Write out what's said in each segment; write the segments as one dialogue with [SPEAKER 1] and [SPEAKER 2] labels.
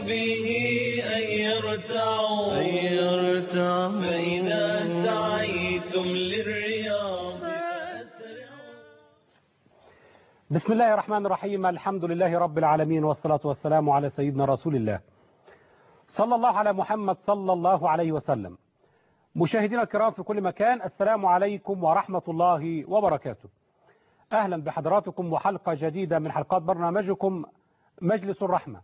[SPEAKER 1] به أن يرتعوا أن يرتعوا فإذا سعيتم للرياض فأسرعوا
[SPEAKER 2] بسم الله الرحمن الرحيم الحمد لله رب العالمين والصلاة والسلام على سيدنا رسول الله صلى الله على محمد صلى الله عليه وسلم مشاهدينا الكرام في كل مكان السلام عليكم ورحمة الله وبركاته أهلا بحضراتكم وحلقة جديدة من حلقات برنامجكم مجلس الرحمة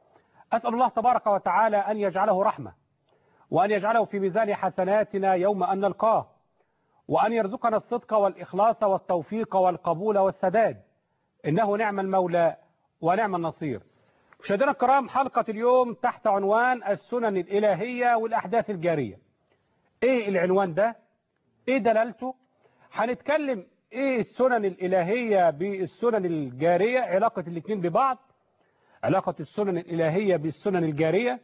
[SPEAKER 2] أسأل الله تبارك وتعالى أن يجعله رحمة وأن يجعله في ميزان حسناتنا يوم أن نلقاه وأن يرزقنا الصدق والإخلاص والتوفيق والقبول والسداد إنه نعم المولى ونعم النصير مشاهدينا الكرام حلقة اليوم تحت عنوان السنن الإلهية والأحداث الجارية إيه العنوان ده؟ إيه دلالته؟ هنتكلم إيه السنن الإلهية بالسنن الجارية علاقة الاثنين ببعض علاقة السنن الإلهية بالسنن الجارية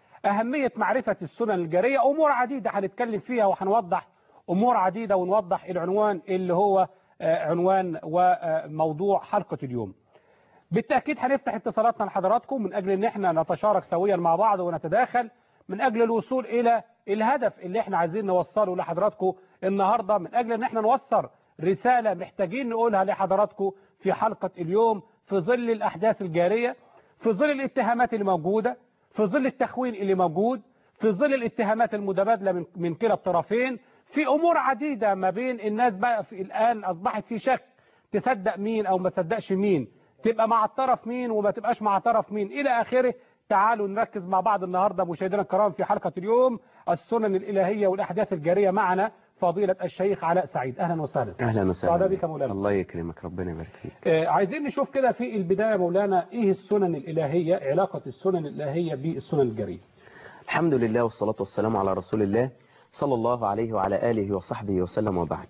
[SPEAKER 2] أهمية معرفة السنن الجارية أمور عديدة هنتكلم فيها وهنوضح أمور عديدة ونوضح العنوان اللي هو عنوان وموضوع حلقة اليوم بالتأكيد هنفتح اتصالاتنا لحضراتكم من أجل أن احنا نتشارك سويا مع بعض ونتداخل من أجل الوصول إلى الهدف اللي احنا عايزين نوصله لحضراتكم النهاردة من أجل أن احنا نوصل رسالة محتاجين نقولها لحضراتكم في حلقة اليوم في ظل الأحداث الجارية في ظل الاتهامات اللي موجودة في ظل التخوين اللي موجود في ظل الاتهامات المتبادلة من, من كلا الطرفين في أمور عديدة ما بين الناس بقى في الآن أصبحت في شك تصدق مين أو ما تصدقش مين تبقى مع الطرف مين وما تبقاش مع طرف مين إلى آخره تعالوا نركز مع بعض النهاردة مشاهدينا الكرام في حلقة اليوم السنن الإلهية والأحداث الجارية معنا فضيلة الشيخ علاء سعيد أهلا وسهلا
[SPEAKER 3] اهلا وسهلا
[SPEAKER 2] سعداء بك مولانا
[SPEAKER 3] الله يكرمك ربنا يبارك فيك
[SPEAKER 2] آه عايزين نشوف كده في البداية مولانا إيه السنن الإلهية علاقة السنن الإلهية بالسنن الجارية
[SPEAKER 3] الحمد لله والصلاة والسلام على رسول الله صلى الله عليه وعلى آله وصحبه وسلم وبعد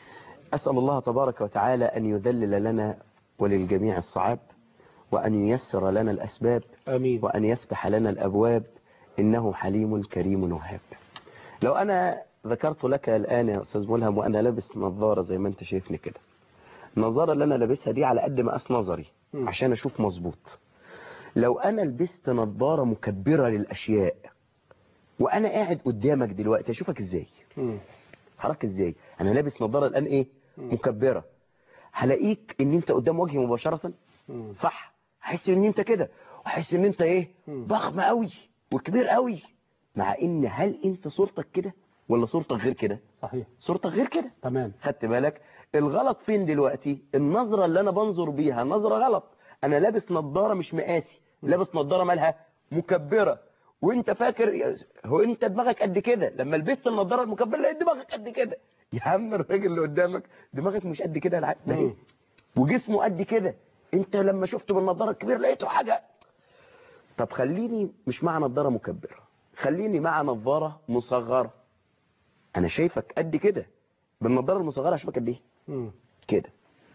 [SPEAKER 3] أسأل الله تبارك وتعالى أن يذلل لنا وللجميع الصعاب وأن ييسر لنا الأسباب
[SPEAKER 2] آمين
[SPEAKER 3] وأن يفتح لنا الأبواب إنه حليم كريم وهاب لو أنا ذكرت لك الآن يا أستاذ ملهم وأنا لابس نظارة زي ما أنت شايفني كده النظارة اللي أنا لابسها دي على قد مقاس نظري
[SPEAKER 2] م.
[SPEAKER 3] عشان أشوف مظبوط لو أنا لبست نظارة مكبرة للأشياء وأنا قاعد قدامك دلوقتي أشوفك إزاي
[SPEAKER 2] مم.
[SPEAKER 3] حرك إزاي أنا لابس نظارة الآن إيه مكبرة هلاقيك إن أنت قدام وجهي مباشرة
[SPEAKER 2] مم.
[SPEAKER 3] صح احس ان انت كده واحس ان انت ايه
[SPEAKER 2] مم.
[SPEAKER 3] ضخم قوي وكبير قوي مع ان هل انت صورتك كده ولا صورتك غير كده
[SPEAKER 2] صحيح
[SPEAKER 3] صورتك غير كده
[SPEAKER 2] تمام
[SPEAKER 3] خدت بالك الغلط فين دلوقتي النظرة اللي انا بنظر بيها نظرة غلط انا لابس نظارة مش مقاسي لابس نظارة مالها مكبرة وانت فاكر هو انت دماغك قد كده لما لبست النظارة المكبرة لقيت دماغك قد كده يا عم الراجل اللي قدامك دماغك مش قد كده الع- ده
[SPEAKER 2] مم.
[SPEAKER 3] ايه وجسمه قد كده انت لما شفته بالنظاره الكبيره لقيته حاجه طب خليني مش مع نظاره مكبره خليني مع نظاره مصغره انا شايفك قد كده بالنظاره المصغره اشوفك قد ايه
[SPEAKER 2] مم.
[SPEAKER 3] كده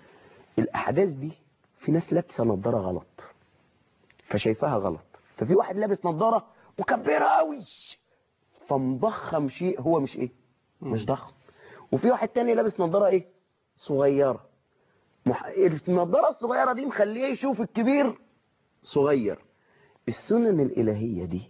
[SPEAKER 3] الاحداث دي في ناس لابسه نظاره غلط فشايفاها غلط ففي واحد لابس نظاره مكبره قوي فمضخم شيء هو مش ايه مش ضخم وفي واحد تاني لابس نظاره ايه صغيره مح... النظاره الصغيره دي مخليه يشوف الكبير صغير السنن الالهيه دي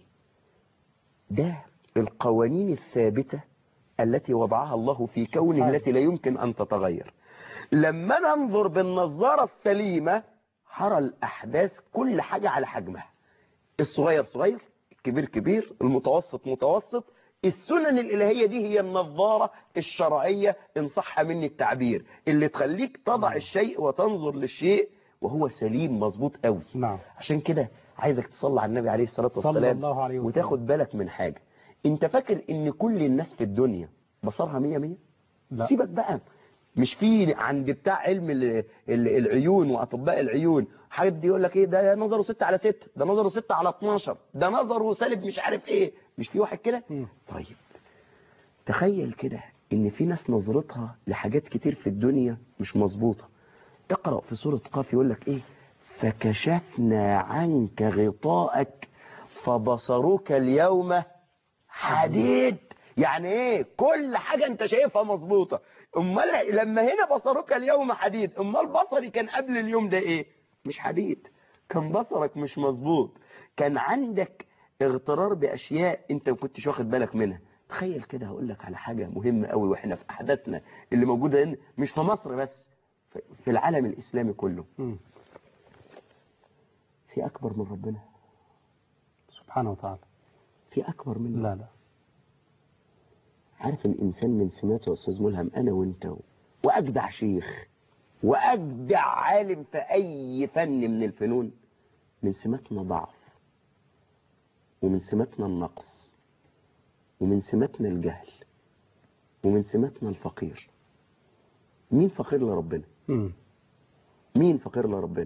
[SPEAKER 3] ده القوانين الثابته التي وضعها الله في كونه
[SPEAKER 2] سبحانه.
[SPEAKER 3] التي لا يمكن ان تتغير لما ننظر بالنظاره السليمه هرى الاحداث كل حاجه على حجمها الصغير صغير الكبير كبير المتوسط متوسط السنن الإلهية دي هي النظارة الشرعية إن صح مني التعبير اللي تخليك تضع الشيء وتنظر للشيء وهو سليم مظبوط قوي
[SPEAKER 2] نعم
[SPEAKER 3] عشان كده عايزك تصلي على النبي عليه الصلاة
[SPEAKER 2] صلى
[SPEAKER 3] والسلام
[SPEAKER 2] الله عليه وسلم
[SPEAKER 3] وتاخد بالك من حاجة انت فاكر ان كل الناس في الدنيا بصرها مية مية
[SPEAKER 2] لا
[SPEAKER 3] سيبك بقى مش في عند بتاع علم ال- ال- العيون واطباء العيون حد يقول لك ايه ده نظره 6 على 6 ده نظره 6 على 12 ده نظره سالب مش عارف ايه مش في واحد كده
[SPEAKER 2] مم.
[SPEAKER 3] طيب تخيل كده ان في ناس نظرتها لحاجات كتير في الدنيا مش مظبوطه اقرا في سوره قاف يقول لك ايه فكشفنا عنك غطاءك فبصرك اليوم حديد يعني ايه كل حاجة انت شايفها مظبوطة امال لما هنا بصرك اليوم حديد امال بصري كان قبل اليوم ده ايه مش حديد كان بصرك مش مظبوط كان عندك اغترار باشياء انت ما كنتش واخد بالك منها تخيل كده هقول لك على حاجه مهمه قوي واحنا في احداثنا اللي موجوده هنا مش في مصر بس في- في العالم الاسلامي كله
[SPEAKER 2] مم.
[SPEAKER 3] في اكبر من ربنا
[SPEAKER 2] سبحانه وتعالى
[SPEAKER 3] في اكبر منه
[SPEAKER 2] لا لا
[SPEAKER 3] عارف الانسان من سماته يا استاذ ملهم انا وانت و- واجدع شيخ واجدع عالم في اي فن من الفنون من سماتنا ضعف ومن سماتنا النقص ومن سماتنا الجهل ومن سماتنا الفقير مين فقير لربنا
[SPEAKER 2] مم.
[SPEAKER 3] مين فقير لربنا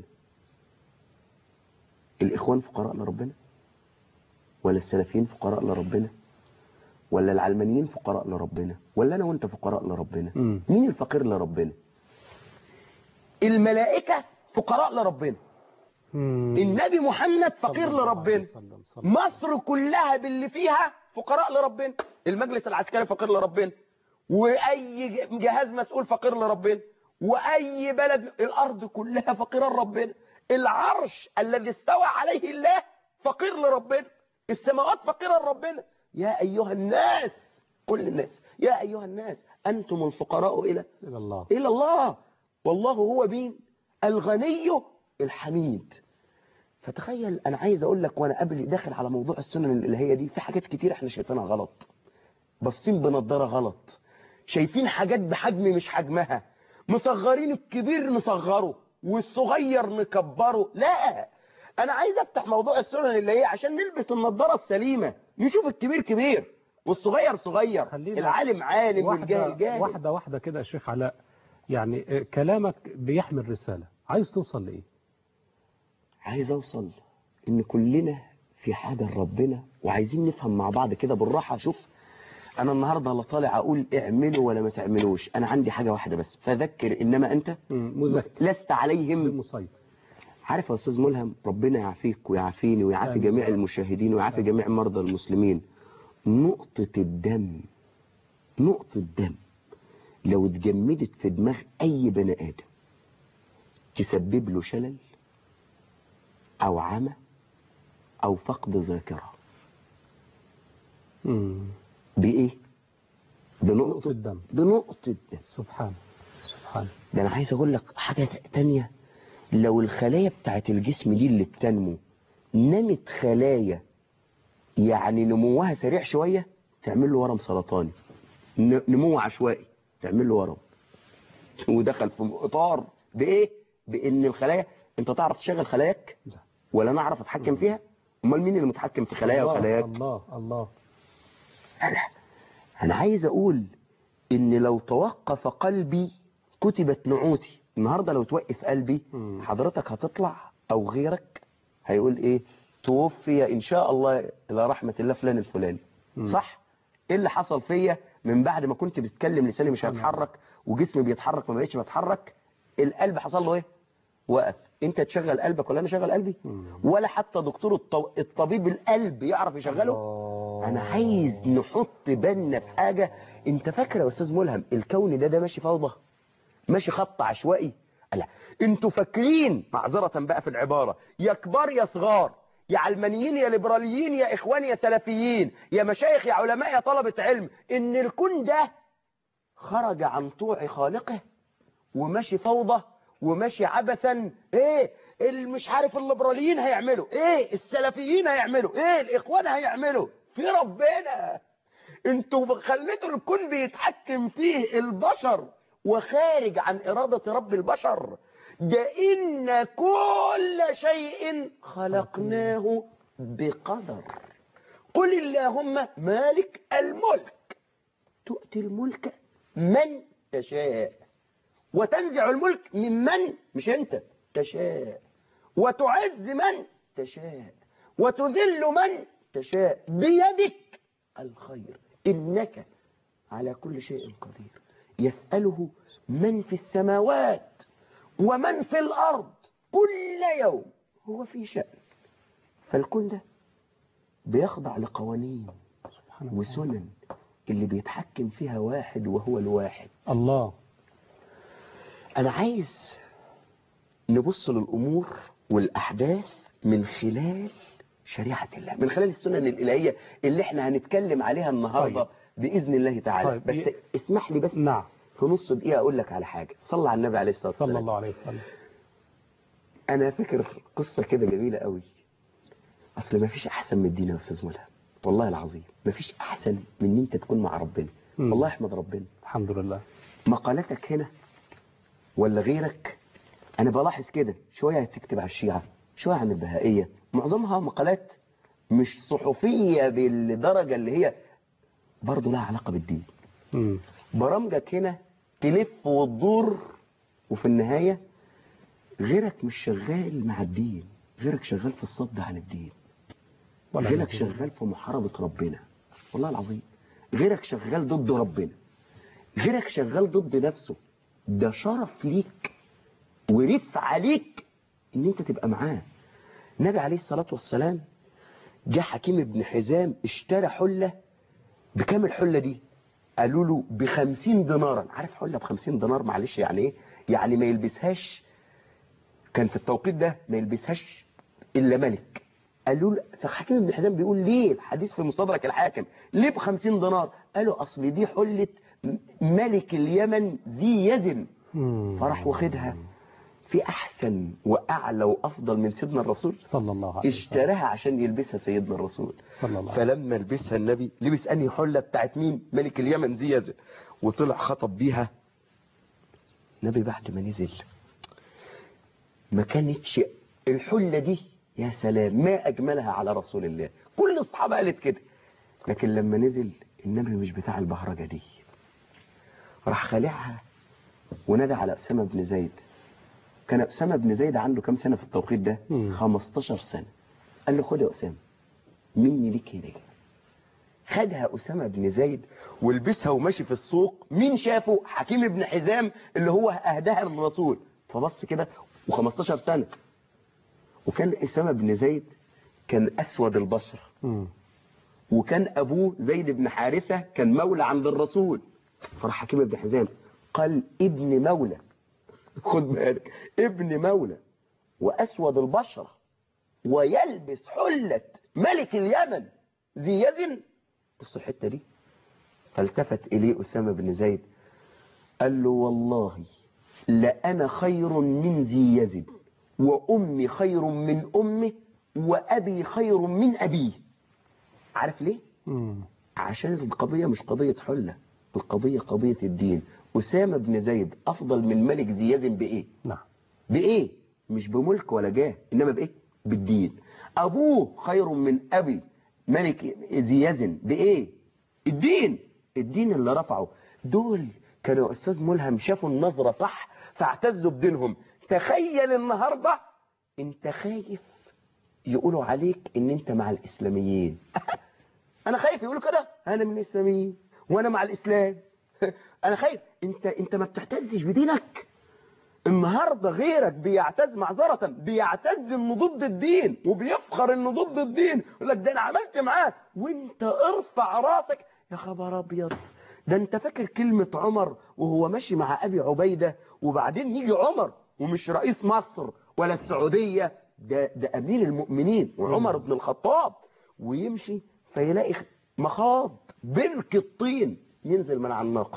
[SPEAKER 3] الاخوان فقراء لربنا ولا السلفيين فقراء لربنا ولا العلمانيين فقراء لربنا ولا انا وانت فقراء لربنا
[SPEAKER 2] مم.
[SPEAKER 3] مين الفقير لربنا الملائكة فقراء لربنا
[SPEAKER 2] مم.
[SPEAKER 3] النبي محمد فقير
[SPEAKER 2] صلى الله عليه
[SPEAKER 3] لربنا
[SPEAKER 2] وسلم، صلى الله عليه
[SPEAKER 3] مصر كلها باللي فيها فقراء لربنا المجلس العسكري فقير لربنا واي ج- جهاز مسؤول فقير لربنا واي بلد الارض كلها فقيره لربنا العرش الذي استوى عليه الله فقير لربنا السماوات فقيره لربنا يا ايها الناس كل الناس يا ايها الناس انتم الفقراء الى
[SPEAKER 2] إلى الله
[SPEAKER 3] إلى الله والله هو مين الغني الحميد فتخيل أنا عايز أقول لك وأنا قبل داخل على موضوع السنن الإلهية دي في حاجات كتير إحنا شايفينها غلط باصين بنضارة غلط شايفين حاجات بحجم مش حجمها مصغرين الكبير نصغره والصغير نكبره لا أنا عايز أفتح موضوع السنن الإلهية عشان نلبس النضارة السليمة نشوف الكبير كبير والصغير صغير
[SPEAKER 2] خلينا
[SPEAKER 3] العالم عالم والجاهل
[SPEAKER 2] واحدة,
[SPEAKER 3] جاهل
[SPEAKER 2] واحدة واحدة كده يا شيخ علاء يعني آه، كلامك بيحمل رسالة عايز توصل لإيه
[SPEAKER 3] عايز اوصل ان كلنا في حاجة لربنا وعايزين نفهم مع بعض كده بالراحة شوف انا النهاردة لا طالع اقول اعملوا ولا ما تعملوش انا عندي حاجة واحدة بس فذكر انما انت
[SPEAKER 2] مم، مذكر
[SPEAKER 3] لست عليهم
[SPEAKER 2] المسيطر
[SPEAKER 3] عارف يا استاذ ملهم ربنا يعافيك ويعافيني ويعافي
[SPEAKER 2] آمين.
[SPEAKER 3] جميع المشاهدين ويعافي جميع مرضى المسلمين نقطة الدم نقطة دم لو اتجمدت في دماغ اي بني ادم تسبب له شلل او عمى او فقد ذاكرة
[SPEAKER 2] مم.
[SPEAKER 3] بايه
[SPEAKER 2] نقطة
[SPEAKER 3] بنقطة
[SPEAKER 2] الدم
[SPEAKER 3] بنقطة دم
[SPEAKER 2] سبحان سبحان
[SPEAKER 3] ده انا عايز اقول لك حاجة تانية لو الخلايا بتاعت الجسم دي اللي بتنمو نمت خلايا يعني نموها سريع شوية تعمل له ورم سرطاني ن- نمو عشوائي تعمل له ورم ودخل في اطار بايه بان الخلايا انت تعرف تشغل خلاياك
[SPEAKER 2] لا.
[SPEAKER 3] ولا انا اعرف اتحكم فيها امال مين اللي متحكم في خلايا
[SPEAKER 2] الله
[SPEAKER 3] وخلاياك
[SPEAKER 2] الله الله
[SPEAKER 3] أنا أنا عايز أقول إن لو توقف قلبي كتبت نعوتي النهاردة لو توقف قلبي
[SPEAKER 2] مم.
[SPEAKER 3] حضرتك هتطلع أو غيرك هيقول إيه توفي إن شاء الله إلى رحمة الله فلان الفلاني
[SPEAKER 2] مم.
[SPEAKER 3] صح إيه اللي حصل فيا من بعد ما كنت بتكلم لساني مش
[SPEAKER 2] سبحان
[SPEAKER 3] هيتحرك وجسمي بيتحرك ما بقتش بتحرك القلب حصل له إيه وقف انت تشغل قلبك ولا انا اشغل قلبي
[SPEAKER 2] مم.
[SPEAKER 3] ولا حتى دكتور الطو... الطبيب القلب يعرف يشغله
[SPEAKER 2] الله.
[SPEAKER 3] انا عايز نحط بالنا في حاجة انت فاكر يا استاذ ملهم الكون ده ده ماشي فوضى ماشي خط عشوائي لا انتوا فاكرين معذرة بقى في العبارة يا كبار يا صغار يا علمانيين يا ليبراليين يا اخوان يا سلفيين يا مشايخ يا علماء يا طلبة علم ان الكون ده خرج عن طوع خالقه وماشي فوضى وماشي عبثا ايه اللي مش عارف الليبراليين هيعملوا ايه السلفيين هيعملوا ايه الاخوان هيعملوا في ربنا انتوا خليتوا الكون بيتحكم فيه البشر وخارج عن إرادة رب البشر ده إن كل شيء خلقناه بقدر قل اللهم مالك الملك تؤتي الملك من تشاء وتنزع الملك ممن مش انت تشاء وتعز من تشاء وتذل من تشاء بيدك الخير إنك على كل شيء قدير يسأله من في السماوات ومن في الأرض كل يوم هو في شأن فالكون ده بيخضع لقوانين
[SPEAKER 2] سبحان الله.
[SPEAKER 3] وسنن اللي بيتحكم فيها واحد وهو الواحد
[SPEAKER 2] الله
[SPEAKER 3] أنا عايز نبص للأمور والأحداث من خلال شريعة الله من خلال السنن الإلهية اللي احنا هنتكلم عليها النهاردة
[SPEAKER 2] طيب.
[SPEAKER 3] بإذن الله تعالى
[SPEAKER 2] طيب.
[SPEAKER 3] بس
[SPEAKER 2] ي-
[SPEAKER 3] اسمح لي بس
[SPEAKER 2] نعم
[SPEAKER 3] في نص دقيقة أقول لك على حاجة صلى على النبي عليه الصلاة والسلام
[SPEAKER 2] صلى الله عليه وسلم
[SPEAKER 3] أنا فاكر قصة كده جميلة قوي أصل ما فيش أحسن من الدين يا أستاذ ملهم والله العظيم ما فيش أحسن من إن أنت تكون مع ربنا
[SPEAKER 2] مم.
[SPEAKER 3] والله احمد ربنا
[SPEAKER 2] الحمد لله
[SPEAKER 3] مقالاتك هنا ولا غيرك أنا بلاحظ كده شوية هتكتب على الشيعة شوية عن البهائية معظمها مقالات مش صحفية بالدرجة اللي هي برضه لها علاقة بالدين
[SPEAKER 2] مم.
[SPEAKER 3] برامجك هنا تلف وتدور وفي النهاية غيرك مش شغال مع الدين غيرك شغال في الصد عن الدين
[SPEAKER 2] ولا
[SPEAKER 3] غيرك
[SPEAKER 2] نزول.
[SPEAKER 3] شغال في محاربة ربنا والله العظيم غيرك شغال ضد ربنا غيرك شغال ضد نفسه ده شرف ليك ورفع ليك ان انت تبقى معاه النبي عليه الصلاة والسلام جه حكيم بن حزام اشترى حلة بكام الحلة دي قالوا له بخمسين دينارا عارف حلة بخمسين دينار معلش يعني ايه يعني ما يلبسهاش كان في التوقيت ده ما يلبسهاش الا ملك قالوا له فحكيم بن حزام بيقول ليه الحديث في مستدرك الحاكم ليه ب 50 دينار قالوا اصل دي حله ملك اليمن ذي يزن
[SPEAKER 2] مم.
[SPEAKER 3] فراح واخدها في احسن واعلى وافضل من سيدنا الرسول
[SPEAKER 2] صلى الله عليه وسلم
[SPEAKER 3] اشتراها عشان يلبسها سيدنا الرسول
[SPEAKER 2] صلى الله عليه
[SPEAKER 3] فلما لبسها النبي لبس انهي حله بتاعت مين ملك اليمن ذي يزن وطلع خطب بيها النبي بعد ما نزل ما كانتش الحله دي يا سلام ما اجملها على رسول الله كل الصحابه قالت كده لكن لما نزل النبي مش بتاع البهرجه دي راح خالعها ونادى على اسامه بن زيد كان اسامه بن زيد عنده كام سنه في التوقيت ده
[SPEAKER 2] مم.
[SPEAKER 3] 15 سنه قال له خد يا اسامه مني ليك هديه خدها أسامة بن زيد ولبسها وماشي في السوق مين شافه حكيم بن حزام اللي هو أهداها للرسول فبص كده و15 سنة وكان أسامة بن زيد كان أسود البشرة
[SPEAKER 2] مم.
[SPEAKER 3] وكان أبوه زيد بن حارثة كان مولى عند الرسول فراح حكيم بن حزام قال ابن مولى خد بالك ابن مولى وأسود البشرة ويلبس حلة ملك اليمن ذي يزن بص الحتة دي فالتفت إليه أسامة بن زيد قال له والله لأنا خير من ذي يزن وأمي خير من أمه وأبي خير من أبيه عارف ليه؟
[SPEAKER 2] مم.
[SPEAKER 3] عشان القضية مش قضية حلة القضية قضية الدين أسامة بن زيد أفضل من ملك ذي يزن بإيه؟
[SPEAKER 2] نعم
[SPEAKER 3] بإيه؟ مش بملك ولا جاه إنما بإيه؟ بالدين أبوه خير من أبي ملك ذي يزن بإيه؟ الدين الدين اللي رفعه دول كانوا أستاذ ملهم شافوا النظرة صح فاعتزوا بدينهم تخيل النهاردة انت خايف يقولوا عليك ان انت مع الاسلاميين انا خايف يقولوا كده انا من الاسلاميين وانا مع الاسلام انا خايف انت انت ما بتعتزش بدينك النهارده غيرك بيعتز معذرة بيعتز انه ضد الدين وبيفخر انه ضد الدين يقول لك ده انا عملت معاه وانت ارفع راسك يا خبر ابيض ده انت فاكر كلمة عمر وهو ماشي مع ابي عبيدة وبعدين يجي عمر ومش رئيس مصر ولا السعودية ده, ده امير المؤمنين وعمر بن الخطاب ويمشي فيلاقي مخاض برك الطين ينزل من على الناقة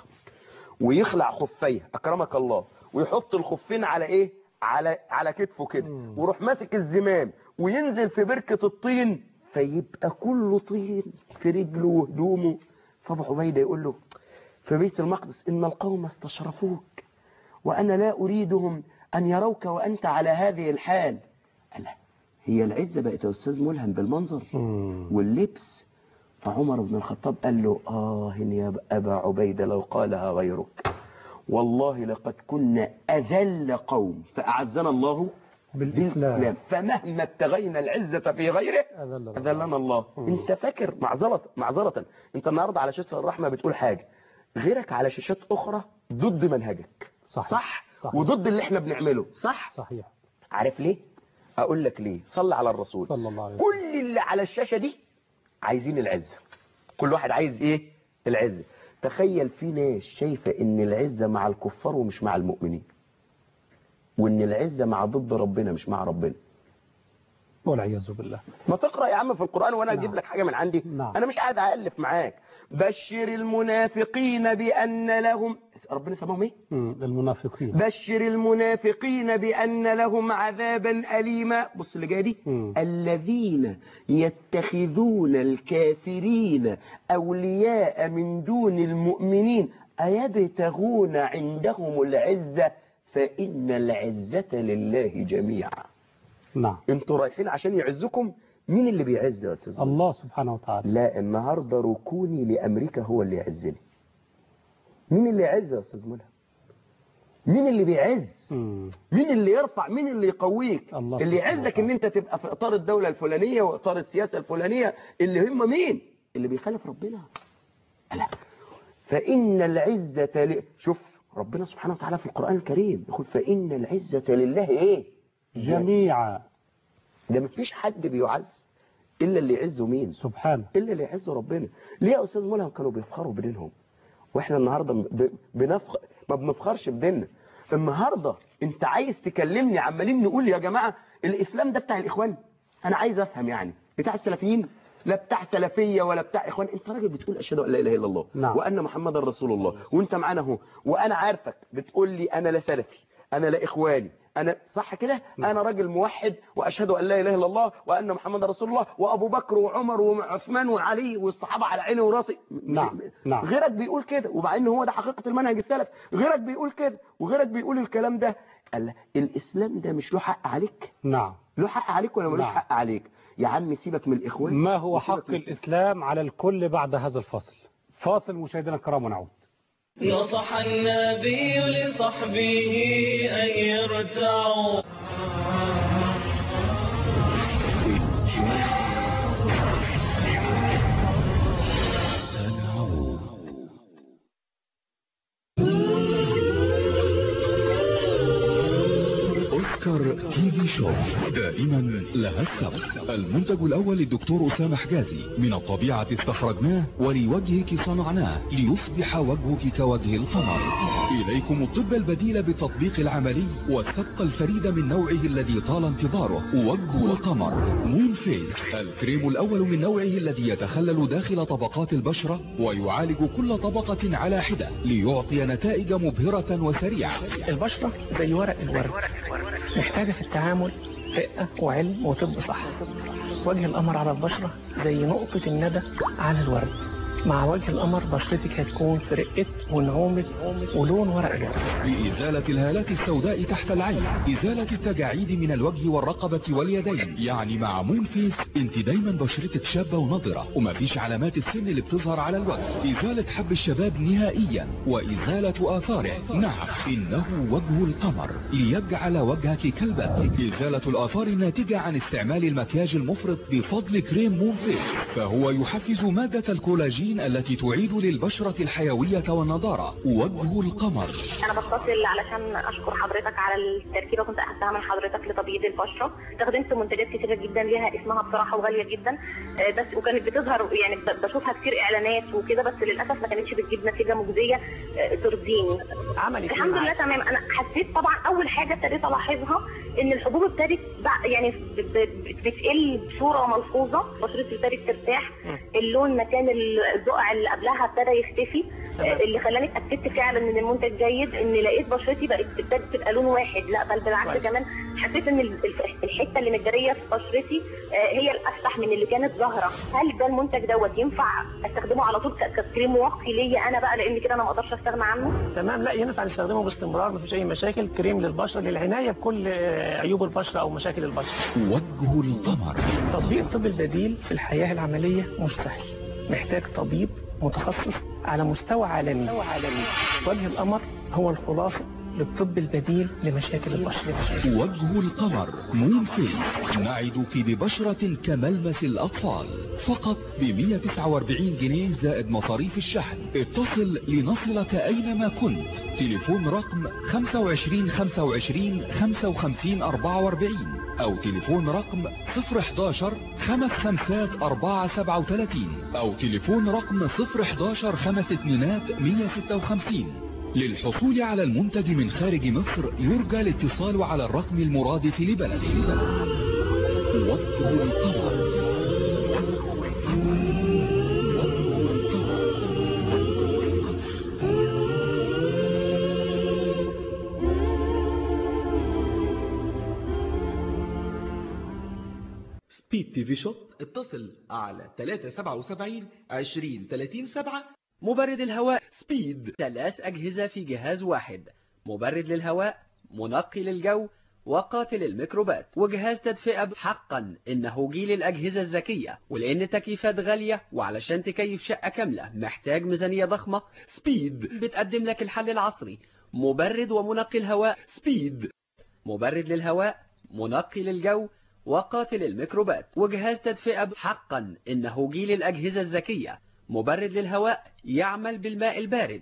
[SPEAKER 3] ويخلع خفيه اكرمك الله ويحط الخفين على ايه على على كتفه كده ويروح ماسك الزمام وينزل في بركة الطين فيبقى كله طين في رجله وهدومه فابو عبيده يقول له في بيت المقدس ان القوم استشرفوك وانا لا اريدهم ان يروك وانت على هذه الحال قال لا هي العزه بقت يا استاذ ملهم بالمنظر
[SPEAKER 2] مم.
[SPEAKER 3] واللبس فعمر بن الخطاب قال له آه يا أبا عبيدة لو قالها غيرك والله لقد كنا أذل قوم فأعزنا الله
[SPEAKER 2] بالإسلام
[SPEAKER 3] فمهما ابتغينا العزة في غيره
[SPEAKER 2] أذلنا الله.
[SPEAKER 3] أذلنا الله
[SPEAKER 2] مم.
[SPEAKER 3] انت فاكر معذرة معذرة انت النهاردة على شاشة الرحمة بتقول حاجة غيرك على شاشات أخرى ضد منهجك
[SPEAKER 2] صحيح.
[SPEAKER 3] صح
[SPEAKER 2] صحيح.
[SPEAKER 3] وضد اللي احنا بنعمله صح
[SPEAKER 2] صحيح
[SPEAKER 3] عارف ليه أقول لك ليه صلى على الرسول
[SPEAKER 2] صلى الله عليه وسلم
[SPEAKER 3] كل اللي على الشاشة دي عايزين العزة كل واحد عايز ايه العزة تخيل في ناس شايفة ان العزة مع الكفار ومش مع المؤمنين وان العزة مع ضد ربنا مش مع ربنا
[SPEAKER 2] والعياذ بالله
[SPEAKER 3] ما تقرأ يا عم في القرآن وانا
[SPEAKER 2] نعم.
[SPEAKER 3] اجيب لك حاجة من عندي
[SPEAKER 2] نعم.
[SPEAKER 3] انا مش قاعد أألف معاك بشر المنافقين بأن لهم ربنا سماهم ايه
[SPEAKER 2] مم. المنافقين
[SPEAKER 3] بشر المنافقين بأن لهم عذابا أليما بص اللي جايه دي
[SPEAKER 2] مم.
[SPEAKER 3] الذين يتخذون الكافرين أولياء من دون المؤمنين أيبتغون عندهم العزة فإن العزة لله جميعا
[SPEAKER 2] نعم
[SPEAKER 3] انتوا رايحين عشان يعزكم مين اللي بيعز يا أستاذ
[SPEAKER 2] الله سبحانه وتعالى
[SPEAKER 3] لا النهاردة ركوني لأمريكا هو اللي يعزني مين اللي يعز يا أستاذ ملهم مين اللي بيعز
[SPEAKER 2] مم.
[SPEAKER 3] مين اللي يرفع مين اللي يقويك
[SPEAKER 2] الله
[SPEAKER 3] اللي
[SPEAKER 2] سبحانه
[SPEAKER 3] يعزك ان انت تبقى في اطار الدولة الفلانية واطار السياسة الفلانية اللي هم مين اللي بيخالف ربنا لا فإن العزة ل... شوف ربنا سبحانه وتعالى في القرآن الكريم يقول فإن العزة لله ايه
[SPEAKER 2] جميعا
[SPEAKER 3] ده مفيش حد بيعز إلا اللي يعزه مين
[SPEAKER 2] سبحانه
[SPEAKER 3] إلا اللي يعزه ربنا ليه يا أستاذ ملهم كانوا بيفخروا بدينهم واحنا النهاردة ب... بنفخر ما بنفخرش بديننا النهاردة انت عايز تكلمني عمالين نقول يا جماعة الإسلام ده بتاع الإخوان أنا عايز أفهم يعني بتاع السلفيين لا بتاع سلفية ولا بتاع إخوان أنت راجل بتقول أشهد أن لا إله إلا الله
[SPEAKER 2] نعم.
[SPEAKER 3] وأن محمد رسول الله وأنت معانا اهو وأنا عارفك بتقول لي أنا لا سلفي أنا لا إخواني أنا صح كده أنا راجل موحد وأشهد أن لا إله إلا الله وأن محمد رسول الله وأبو بكر وعمر وعثمان وعلي والصحابة على عيني وراسي
[SPEAKER 2] نعم، نعم.
[SPEAKER 3] غيرك بيقول كده ومع ان هو ده حقيقة المنهج السلف غيرك بيقول كده وغيرك بيقول الكلام ده قال الاسلام ده مش له حق عليك
[SPEAKER 2] نعم
[SPEAKER 3] له حق عليك ولا ملوش
[SPEAKER 2] نعم.
[SPEAKER 3] حق عليك يا عم سيبك من الاخوان
[SPEAKER 2] ما هو
[SPEAKER 3] وسيبك
[SPEAKER 2] حق
[SPEAKER 3] من-
[SPEAKER 2] الإسلام على الكل بعد هذا الفصل فاصل مشاهدينا الكرام ونعود
[SPEAKER 1] نصح النبي لصحبه أن يرتعوا
[SPEAKER 4] اوسكار تي في شو دائما لها السبب المنتج الاول للدكتور اسامه حجازي من الطبيعه استخرجناه ولوجهك صنعناه ليصبح وجهك كوجه القمر اليكم الطب البديل بالتطبيق العملي والسبقه الفريده من نوعه الذي طال انتظاره وجه القمر مون فيس الكريم الاول من نوعه الذي يتخلل داخل طبقات البشره ويعالج كل طبقه على حده ليعطي نتائج مبهره وسريعه
[SPEAKER 5] البشرة زي ورق الورد محتاجة في التعامل رقة وعلم وطب صح وجه القمر على البشرة زي نقطة الندى على الورد مع وجه القمر بشرتك هتكون في رقة ونعومة ولون ورق الورد
[SPEAKER 4] لإزالة الهالات السوداء تحت العين إزالة التجاعيد من الوجه والرقبة واليدين يعني مع مون فيس انت دايما بشرتك شابة ونضرة ومفيش علامات السن اللي بتظهر على الوجه إزالة حب الشباب نهائيا وإزالة آثاره نعم إنه وجه القمر ليجعل وجهك كالبدر إزالة الآثار الناتجة عن استعمال المكياج المفرط بفضل كريم مون فيس فهو يحفز مادة الكولاجين التي تعيد للبشرة الحيوية والنضارة وجه القمر
[SPEAKER 6] انا بتصل علشان اشكر حضرتك على التركيبه كنت اخدتها من حضرتك لتبييض البشره استخدمت منتجات كتيره جدا ليها اسمها بصراحه وغاليه جدا آه، بس وكانت بتظهر يعني ب- بشوفها كتير اعلانات وكده بس للاسف ما كانتش بتجيب نتيجه مجزيه آه، ترضيني
[SPEAKER 5] عملي فيه
[SPEAKER 6] الحمد لله
[SPEAKER 5] معاك.
[SPEAKER 6] تمام انا حسيت طبعا اول حاجه ابتديت الاحظها ان الحبوب ابتدت بع- يعني ب- ب- بتقل بصوره ملحوظه بشرتي ابتدت ترتاح اللون مكان الزقع اللي قبلها ابتدى يختفي
[SPEAKER 5] تمام.
[SPEAKER 6] آه، اللي خلاني اتاكدت فعلا ان المنتج جيد ان لقيت بشرتي بقت ابتدت تبقى لون واحد لا بل بالعكس
[SPEAKER 5] كويس.
[SPEAKER 6] كمان حسيت ان ال- ال- الحته اللي متجريه في بشرتي آه، هي الافتح من اللي كانت ظاهره هل ده المنتج دوت ينفع استخدمه على طول ك- ككريم واقي ليا انا بقى لان كده انا ما اقدرش استغنى عنه
[SPEAKER 5] تمام لا ينفع نستخدمه باستمرار مفيش اي مشاكل كريم للبشره للعنايه بكل آه، عيوب البشره او مشاكل البشره
[SPEAKER 4] وجه القمر
[SPEAKER 5] تطبيق الطب البديل في الحياه العمليه مش سهل محتاج طبيب متخصص على مستوى عالمي وجه القمر هو الخلاصه للطب البديل لمشاكل البشره
[SPEAKER 4] وجه القمر مون فيس نعدك ببشرة كملمس الأطفال فقط ب 149 جنيه زائد مصاريف الشحن اتصل لنصلك أينما كنت تليفون رقم 25 25 55 44 أو تليفون رقم 011 خمس خمسات 4 37 أو تليفون رقم 011 خمس اتنينات 156 للحصول على المنتج من خارج مصر يرجى الاتصال على الرقم المرادف لبلده وجه القمر
[SPEAKER 7] سبيد تي في شوت اتصل على 377 20 30 7
[SPEAKER 8] مبرد الهواء
[SPEAKER 7] سبيد
[SPEAKER 8] ثلاث أجهزة في جهاز واحد مبرد للهواء منقي للجو وقاتل الميكروبات وجهاز تدفئة حقا إنه جيل الأجهزة الذكية ولأن التكييفات غالية وعلشان تكيف شقة كاملة محتاج ميزانية ضخمة
[SPEAKER 7] سبيد
[SPEAKER 8] بتقدم لك الحل العصري مبرد ومنقي الهواء
[SPEAKER 7] سبيد
[SPEAKER 8] مبرد للهواء منقي للجو وقاتل الميكروبات وجهاز تدفئة حقا إنه جيل الأجهزة الذكية مبرد للهواء يعمل بالماء البارد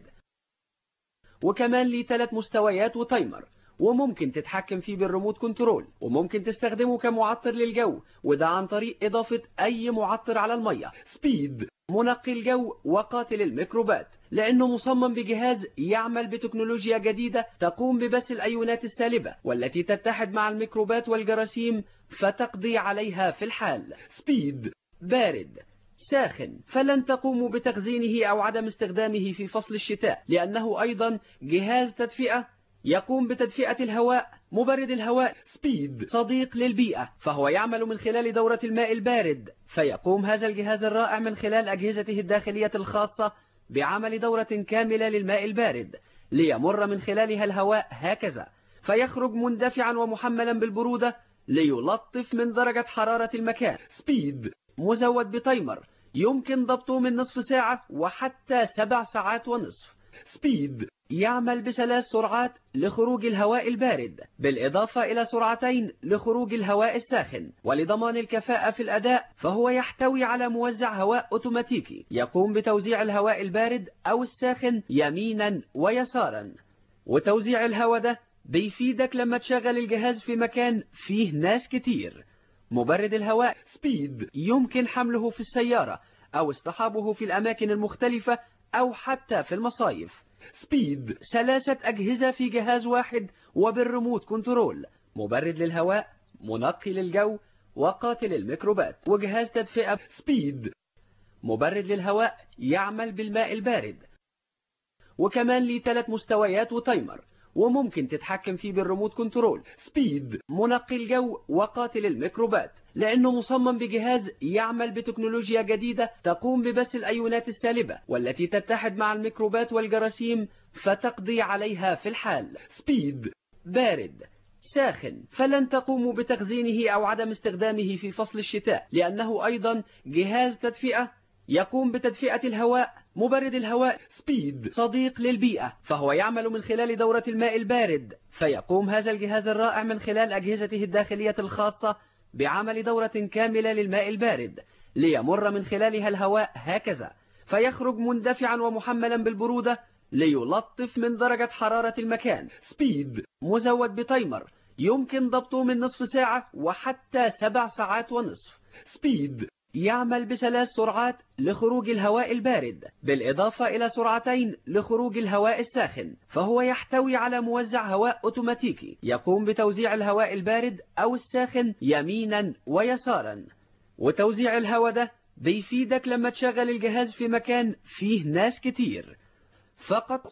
[SPEAKER 8] وكمان ليه ثلاث مستويات وتايمر وممكن تتحكم فيه بالريموت كنترول وممكن تستخدمه كمعطر للجو وده عن طريق إضافة أي معطر على المية
[SPEAKER 7] سبيد
[SPEAKER 8] منقي الجو وقاتل الميكروبات لأنه مصمم بجهاز يعمل بتكنولوجيا جديدة تقوم ببث الأيونات السالبة والتي تتحد مع الميكروبات والجراثيم فتقضي عليها في الحال
[SPEAKER 7] سبيد
[SPEAKER 8] بارد ساخن فلن تقوموا بتخزينه أو عدم استخدامه في فصل الشتاء لأنه أيضا جهاز تدفئة يقوم بتدفئة الهواء مبرد الهواء
[SPEAKER 7] سبيد
[SPEAKER 8] صديق للبيئة فهو يعمل من خلال دورة الماء البارد فيقوم هذا الجهاز الرائع من خلال أجهزته الداخلية الخاصة بعمل دورة كاملة للماء البارد ليمر من خلالها الهواء هكذا فيخرج مندفعا ومحملا بالبرودة ليلطف من درجة حرارة المكان
[SPEAKER 7] سبيد
[SPEAKER 8] مزود بتايمر يمكن ضبطه من نصف ساعة وحتى سبع ساعات ونصف
[SPEAKER 7] سبيد
[SPEAKER 8] يعمل بثلاث سرعات لخروج الهواء البارد بالإضافة إلى سرعتين لخروج الهواء الساخن ولضمان الكفاءة في الأداء فهو يحتوي على موزع هواء أوتوماتيكي يقوم بتوزيع الهواء البارد أو الساخن يمينا ويسارا وتوزيع الهواء ده بيفيدك لما تشغل الجهاز في مكان فيه ناس كتير مبرد الهواء
[SPEAKER 7] سبيد
[SPEAKER 8] يمكن حمله في السيارة أو اصطحابه في الأماكن المختلفة أو حتى في المصايف
[SPEAKER 7] سبيد
[SPEAKER 8] ثلاثة أجهزة في جهاز واحد وبالريموت كنترول مبرد للهواء منقي للجو وقاتل الميكروبات وجهاز تدفئة
[SPEAKER 7] سبيد
[SPEAKER 8] مبرد للهواء يعمل بالماء البارد وكمان ليه ثلاث مستويات وتايمر وممكن تتحكم فيه بالريموت كنترول
[SPEAKER 7] سبيد
[SPEAKER 8] منقي الجو وقاتل الميكروبات لأنه مصمم بجهاز يعمل بتكنولوجيا جديدة تقوم ببث الأيونات السالبة والتي تتحد مع الميكروبات والجراثيم فتقضي عليها في الحال
[SPEAKER 7] سبيد
[SPEAKER 8] بارد ساخن فلن تقوموا بتخزينه أو عدم استخدامه في فصل الشتاء لأنه أيضا جهاز تدفئة يقوم بتدفئة الهواء مبرد الهواء
[SPEAKER 7] سبيد
[SPEAKER 8] صديق للبيئة فهو يعمل من خلال دورة الماء البارد فيقوم هذا الجهاز الرائع من خلال أجهزته الداخلية الخاصة بعمل دورة كاملة للماء البارد ليمر من خلالها الهواء هكذا فيخرج مندفعا ومحملا بالبرودة ليلطف من درجة حرارة المكان
[SPEAKER 7] سبيد
[SPEAKER 8] مزود بتايمر يمكن ضبطه من نصف ساعة وحتى سبع ساعات ونصف
[SPEAKER 7] سبيد
[SPEAKER 8] يعمل بثلاث سرعات لخروج الهواء البارد بالإضافة إلى سرعتين لخروج الهواء الساخن فهو يحتوي على موزع هواء أوتوماتيكي يقوم بتوزيع الهواء البارد أو الساخن يمينا ويسارا وتوزيع الهواء ده بيفيدك لما تشغل الجهاز في مكان فيه ناس كتير فقط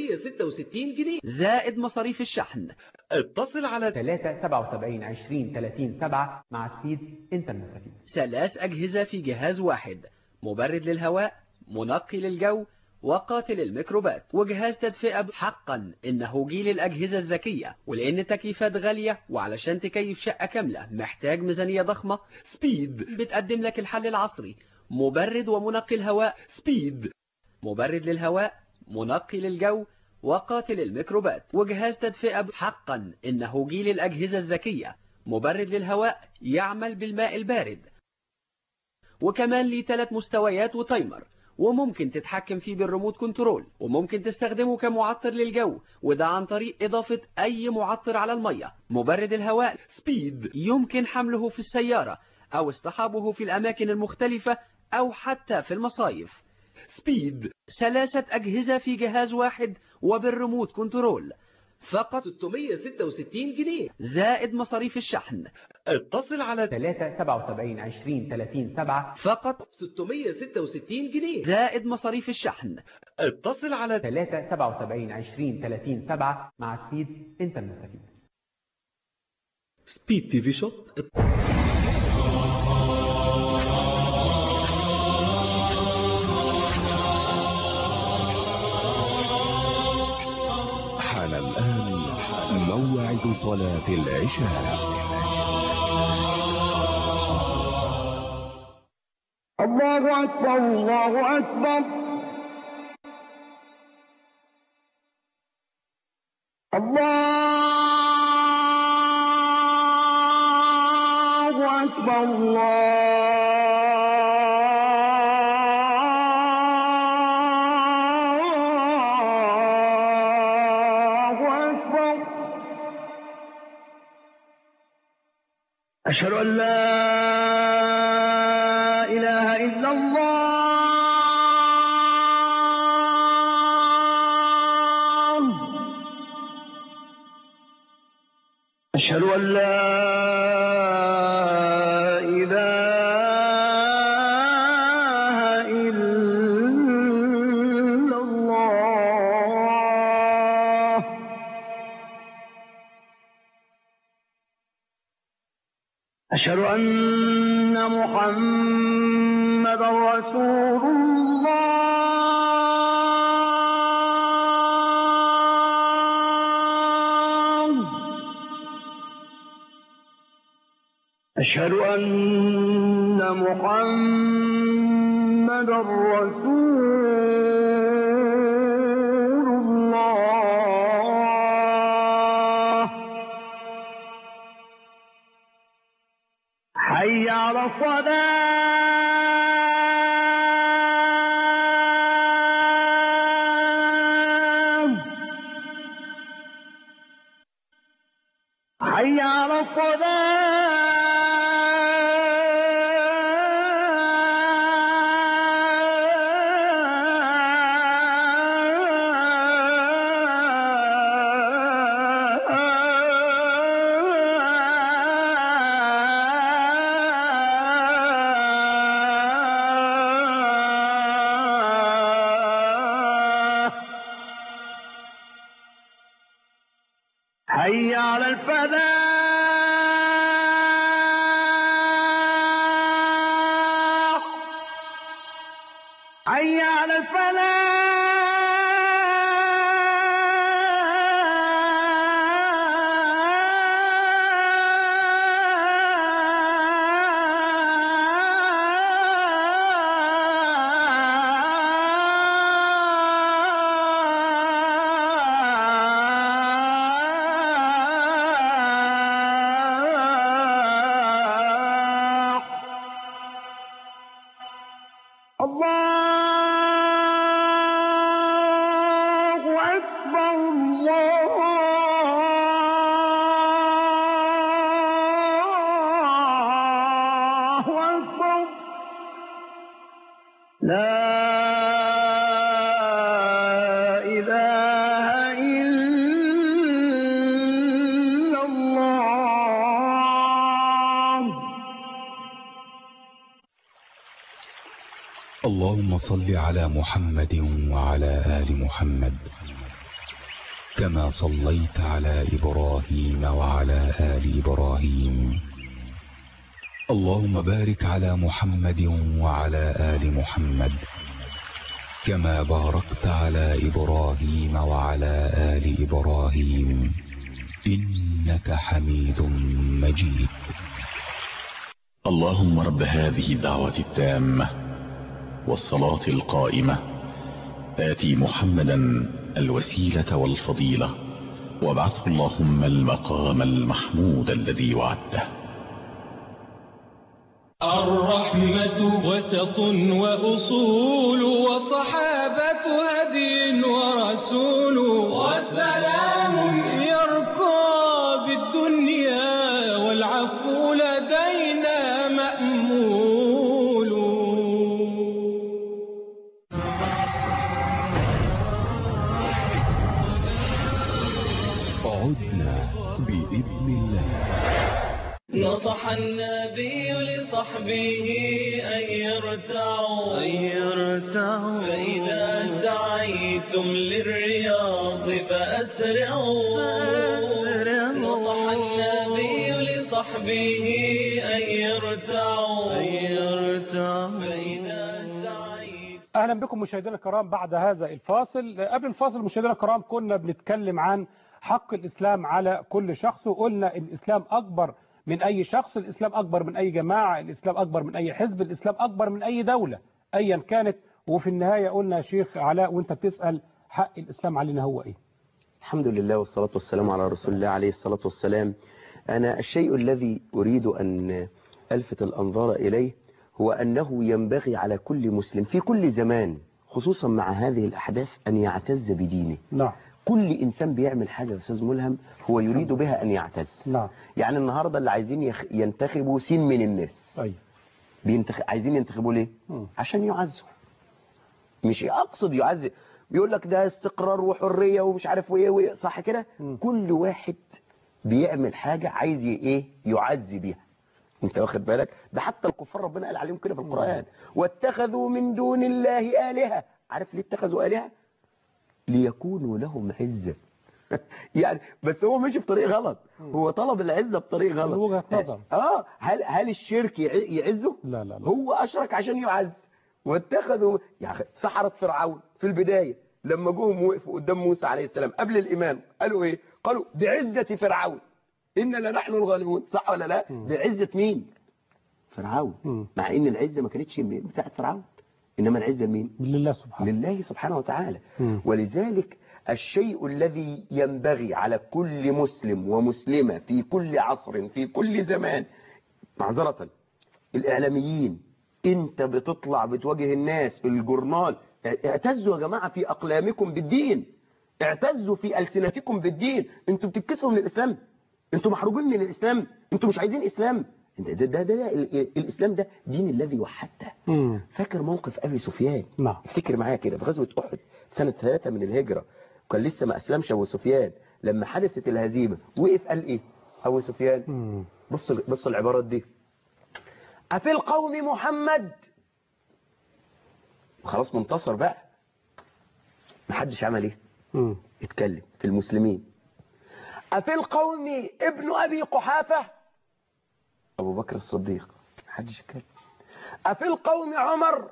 [SPEAKER 7] 666 جنيه
[SPEAKER 8] زائد مصاريف الشحن
[SPEAKER 7] اتصل على
[SPEAKER 2] 3 77 20 30 7 مع سبيد انت المستفيد
[SPEAKER 8] ثلاث أجهزة في جهاز واحد مبرد للهواء منقي للجو وقاتل الميكروبات وجهاز تدفئة حقا إنه جيل الأجهزة الذكية ولأن التكييفات غالية وعلشان تكيف شقة كاملة محتاج ميزانية ضخمة
[SPEAKER 7] سبيد
[SPEAKER 8] بتقدم لك الحل العصري مبرد ومنقي الهواء
[SPEAKER 7] سبيد
[SPEAKER 8] مبرد للهواء منقي للجو وقاتل الميكروبات وجهاز تدفئة حقا إنه جيل الأجهزة الذكية مبرد للهواء يعمل بالماء البارد وكمان ليه ثلاث مستويات وتايمر وممكن تتحكم فيه بالريموت كنترول وممكن تستخدمه كمعطر للجو وده عن طريق إضافة أي معطر على المية مبرد الهواء
[SPEAKER 7] سبيد
[SPEAKER 8] يمكن حمله في السيارة أو اصطحابه في الأماكن المختلفة أو حتى في المصايف
[SPEAKER 7] سبيد
[SPEAKER 8] ثلاثة أجهزة في جهاز واحد وبالريموت كنترول فقط
[SPEAKER 7] 666 جنيه
[SPEAKER 8] زائد مصاريف الشحن
[SPEAKER 7] اتصل على
[SPEAKER 8] 377 20 30 7 فقط
[SPEAKER 7] 666 جنيه
[SPEAKER 8] زائد مصاريف الشحن
[SPEAKER 7] اتصل على
[SPEAKER 8] 377 20 30 7 مع سبيد انت المستفيد
[SPEAKER 7] سبيد تي في شوب
[SPEAKER 4] حان الآن موعد صلاة العشاء
[SPEAKER 9] الله أكبر الله أكبر الله أكبر الله أكبر أشهد أن لا إله إلا الله أشهد أن لا إله إلا الله أشهد أن محمد رسول الله أشهد أن محمد رسول الله حي على الصلاة حي على الصلاة حي على الفلاح حي على الفلاح الله أكبر الله أكبر لا إله إلا الله
[SPEAKER 4] اللهم صل على محمد وعلى آل محمد كما صليت على إبراهيم وعلى آل إبراهيم اللهم بارك على محمد وعلى آل محمد كما باركت على إبراهيم وعلى آل إبراهيم إنك حميد مجيد
[SPEAKER 10] اللهم رب هذه الدعوة التامة والصلاة القائمة آتي محمدا الوسيلة والفضيلة وابعثه اللهم المقام المحمود الذي وعدته
[SPEAKER 1] الرحمة وسط وأصول وصحابة هدي ورسول وسلام يركى بالدنيا والعفو لدينا مأمول
[SPEAKER 4] عدنا بإذن الله
[SPEAKER 1] نصح النبي لصحبه أن يرتعوا أن يرتعوا فإذا سعيتم للرياض فأسرعوا نصح النبي لصحبه أن يرتعوا أن يرتعوا فإذا سعيتم
[SPEAKER 2] اهلا بكم مشاهدينا الكرام بعد هذا الفاصل قبل الفاصل مشاهدينا الكرام كنا بنتكلم عن حق الاسلام على كل شخص وقلنا ان الاسلام اكبر من اي شخص الاسلام اكبر من اي جماعه الاسلام اكبر من اي حزب الاسلام اكبر من اي دوله ايا كانت وفي النهايه قلنا يا شيخ علاء وانت بتسال حق الاسلام علينا هو ايه
[SPEAKER 3] الحمد لله والصلاة والسلام على رسول الله عليه الصلاة والسلام أنا الشيء الذي أريد أن ألفت الأنظار إليه هو أنه ينبغي على كل مسلم في كل زمان خصوصا مع هذه الأحداث أن يعتز بدينه
[SPEAKER 2] نعم
[SPEAKER 3] كل إنسان بيعمل حاجة يا أستاذ ملهم هو يريد بها أن يعتز
[SPEAKER 2] نعم
[SPEAKER 3] يعني النهاردة اللي عايزين يخ- ينتخبوا سين من الناس
[SPEAKER 2] ايوه
[SPEAKER 3] بينتخ... عايزين ينتخبوا ليه
[SPEAKER 2] مم.
[SPEAKER 3] عشان يعزوا مش اقصد يعز بيقول لك ده استقرار وحريه ومش عارف وايه وايه صح كده
[SPEAKER 2] مم.
[SPEAKER 3] كل واحد بيعمل حاجه عايز ي- ايه يعزي بيها انت واخد بالك ده حتى الكفار ربنا قال عليهم كده في القران واتخذوا من دون الله الهه عارف ليه اتخذوا الهه ليكونوا لهم عزه يعني بس هو مشي في طريق غلط هو طلب العزه بطريق غلط
[SPEAKER 2] من وجهة نظر.
[SPEAKER 3] اه هل هل الشرك يع- يعزه
[SPEAKER 2] لا لا لا
[SPEAKER 3] هو أشرك عشان يعز واتخذوا يا أخي سحرة فرعون في البداية لما جوهم وقفوا قدام موسى عليه السلام قبل الإيمان قالوا إيه قالوا بعزة فرعون إن لنحن الغالبون صح ولا لا بعزة مين فرعون
[SPEAKER 2] مم.
[SPEAKER 3] مع إن العزة ما كانتش من- بتاعت فرعون إنما العزة لمين
[SPEAKER 2] لله سبحانه
[SPEAKER 3] لله سبحانه وتعالى
[SPEAKER 2] مم.
[SPEAKER 3] ولذلك الشيء الذي ينبغي على كل مسلم ومسلمة في كل عصر في كل زمان معذرة الإعلاميين انت بتطلع بتواجه الناس الجورنال اعتزوا يا جماعة في أقلامكم بالدين اعتزوا في ألسنتكم بالدين انتوا بتتكسروا من الإسلام انتوا محروجين من الإسلام انتوا مش عايزين إسلام ده ده ده, ده, ده ال- الإسلام ده دين الذي وحدته
[SPEAKER 2] مم.
[SPEAKER 3] فاكر موقف أبي سفيان
[SPEAKER 2] نعم
[SPEAKER 3] افتكر معايا كده في غزوة أحد سنة ثلاثة من الهجرة وكان لسه ما أسلمش أبو سفيان لما حدثت الهزيمة وقف قال إيه أبو سفيان
[SPEAKER 2] مم.
[SPEAKER 3] بص بص العبارات دي أفي القوم محمد خلاص منتصر بقى محدش عمل ايه
[SPEAKER 2] مم.
[SPEAKER 3] اتكلم في المسلمين أفي القوم ابن أبي قحافة أبو بكر الصديق محدش يتكلم أفي القوم عمر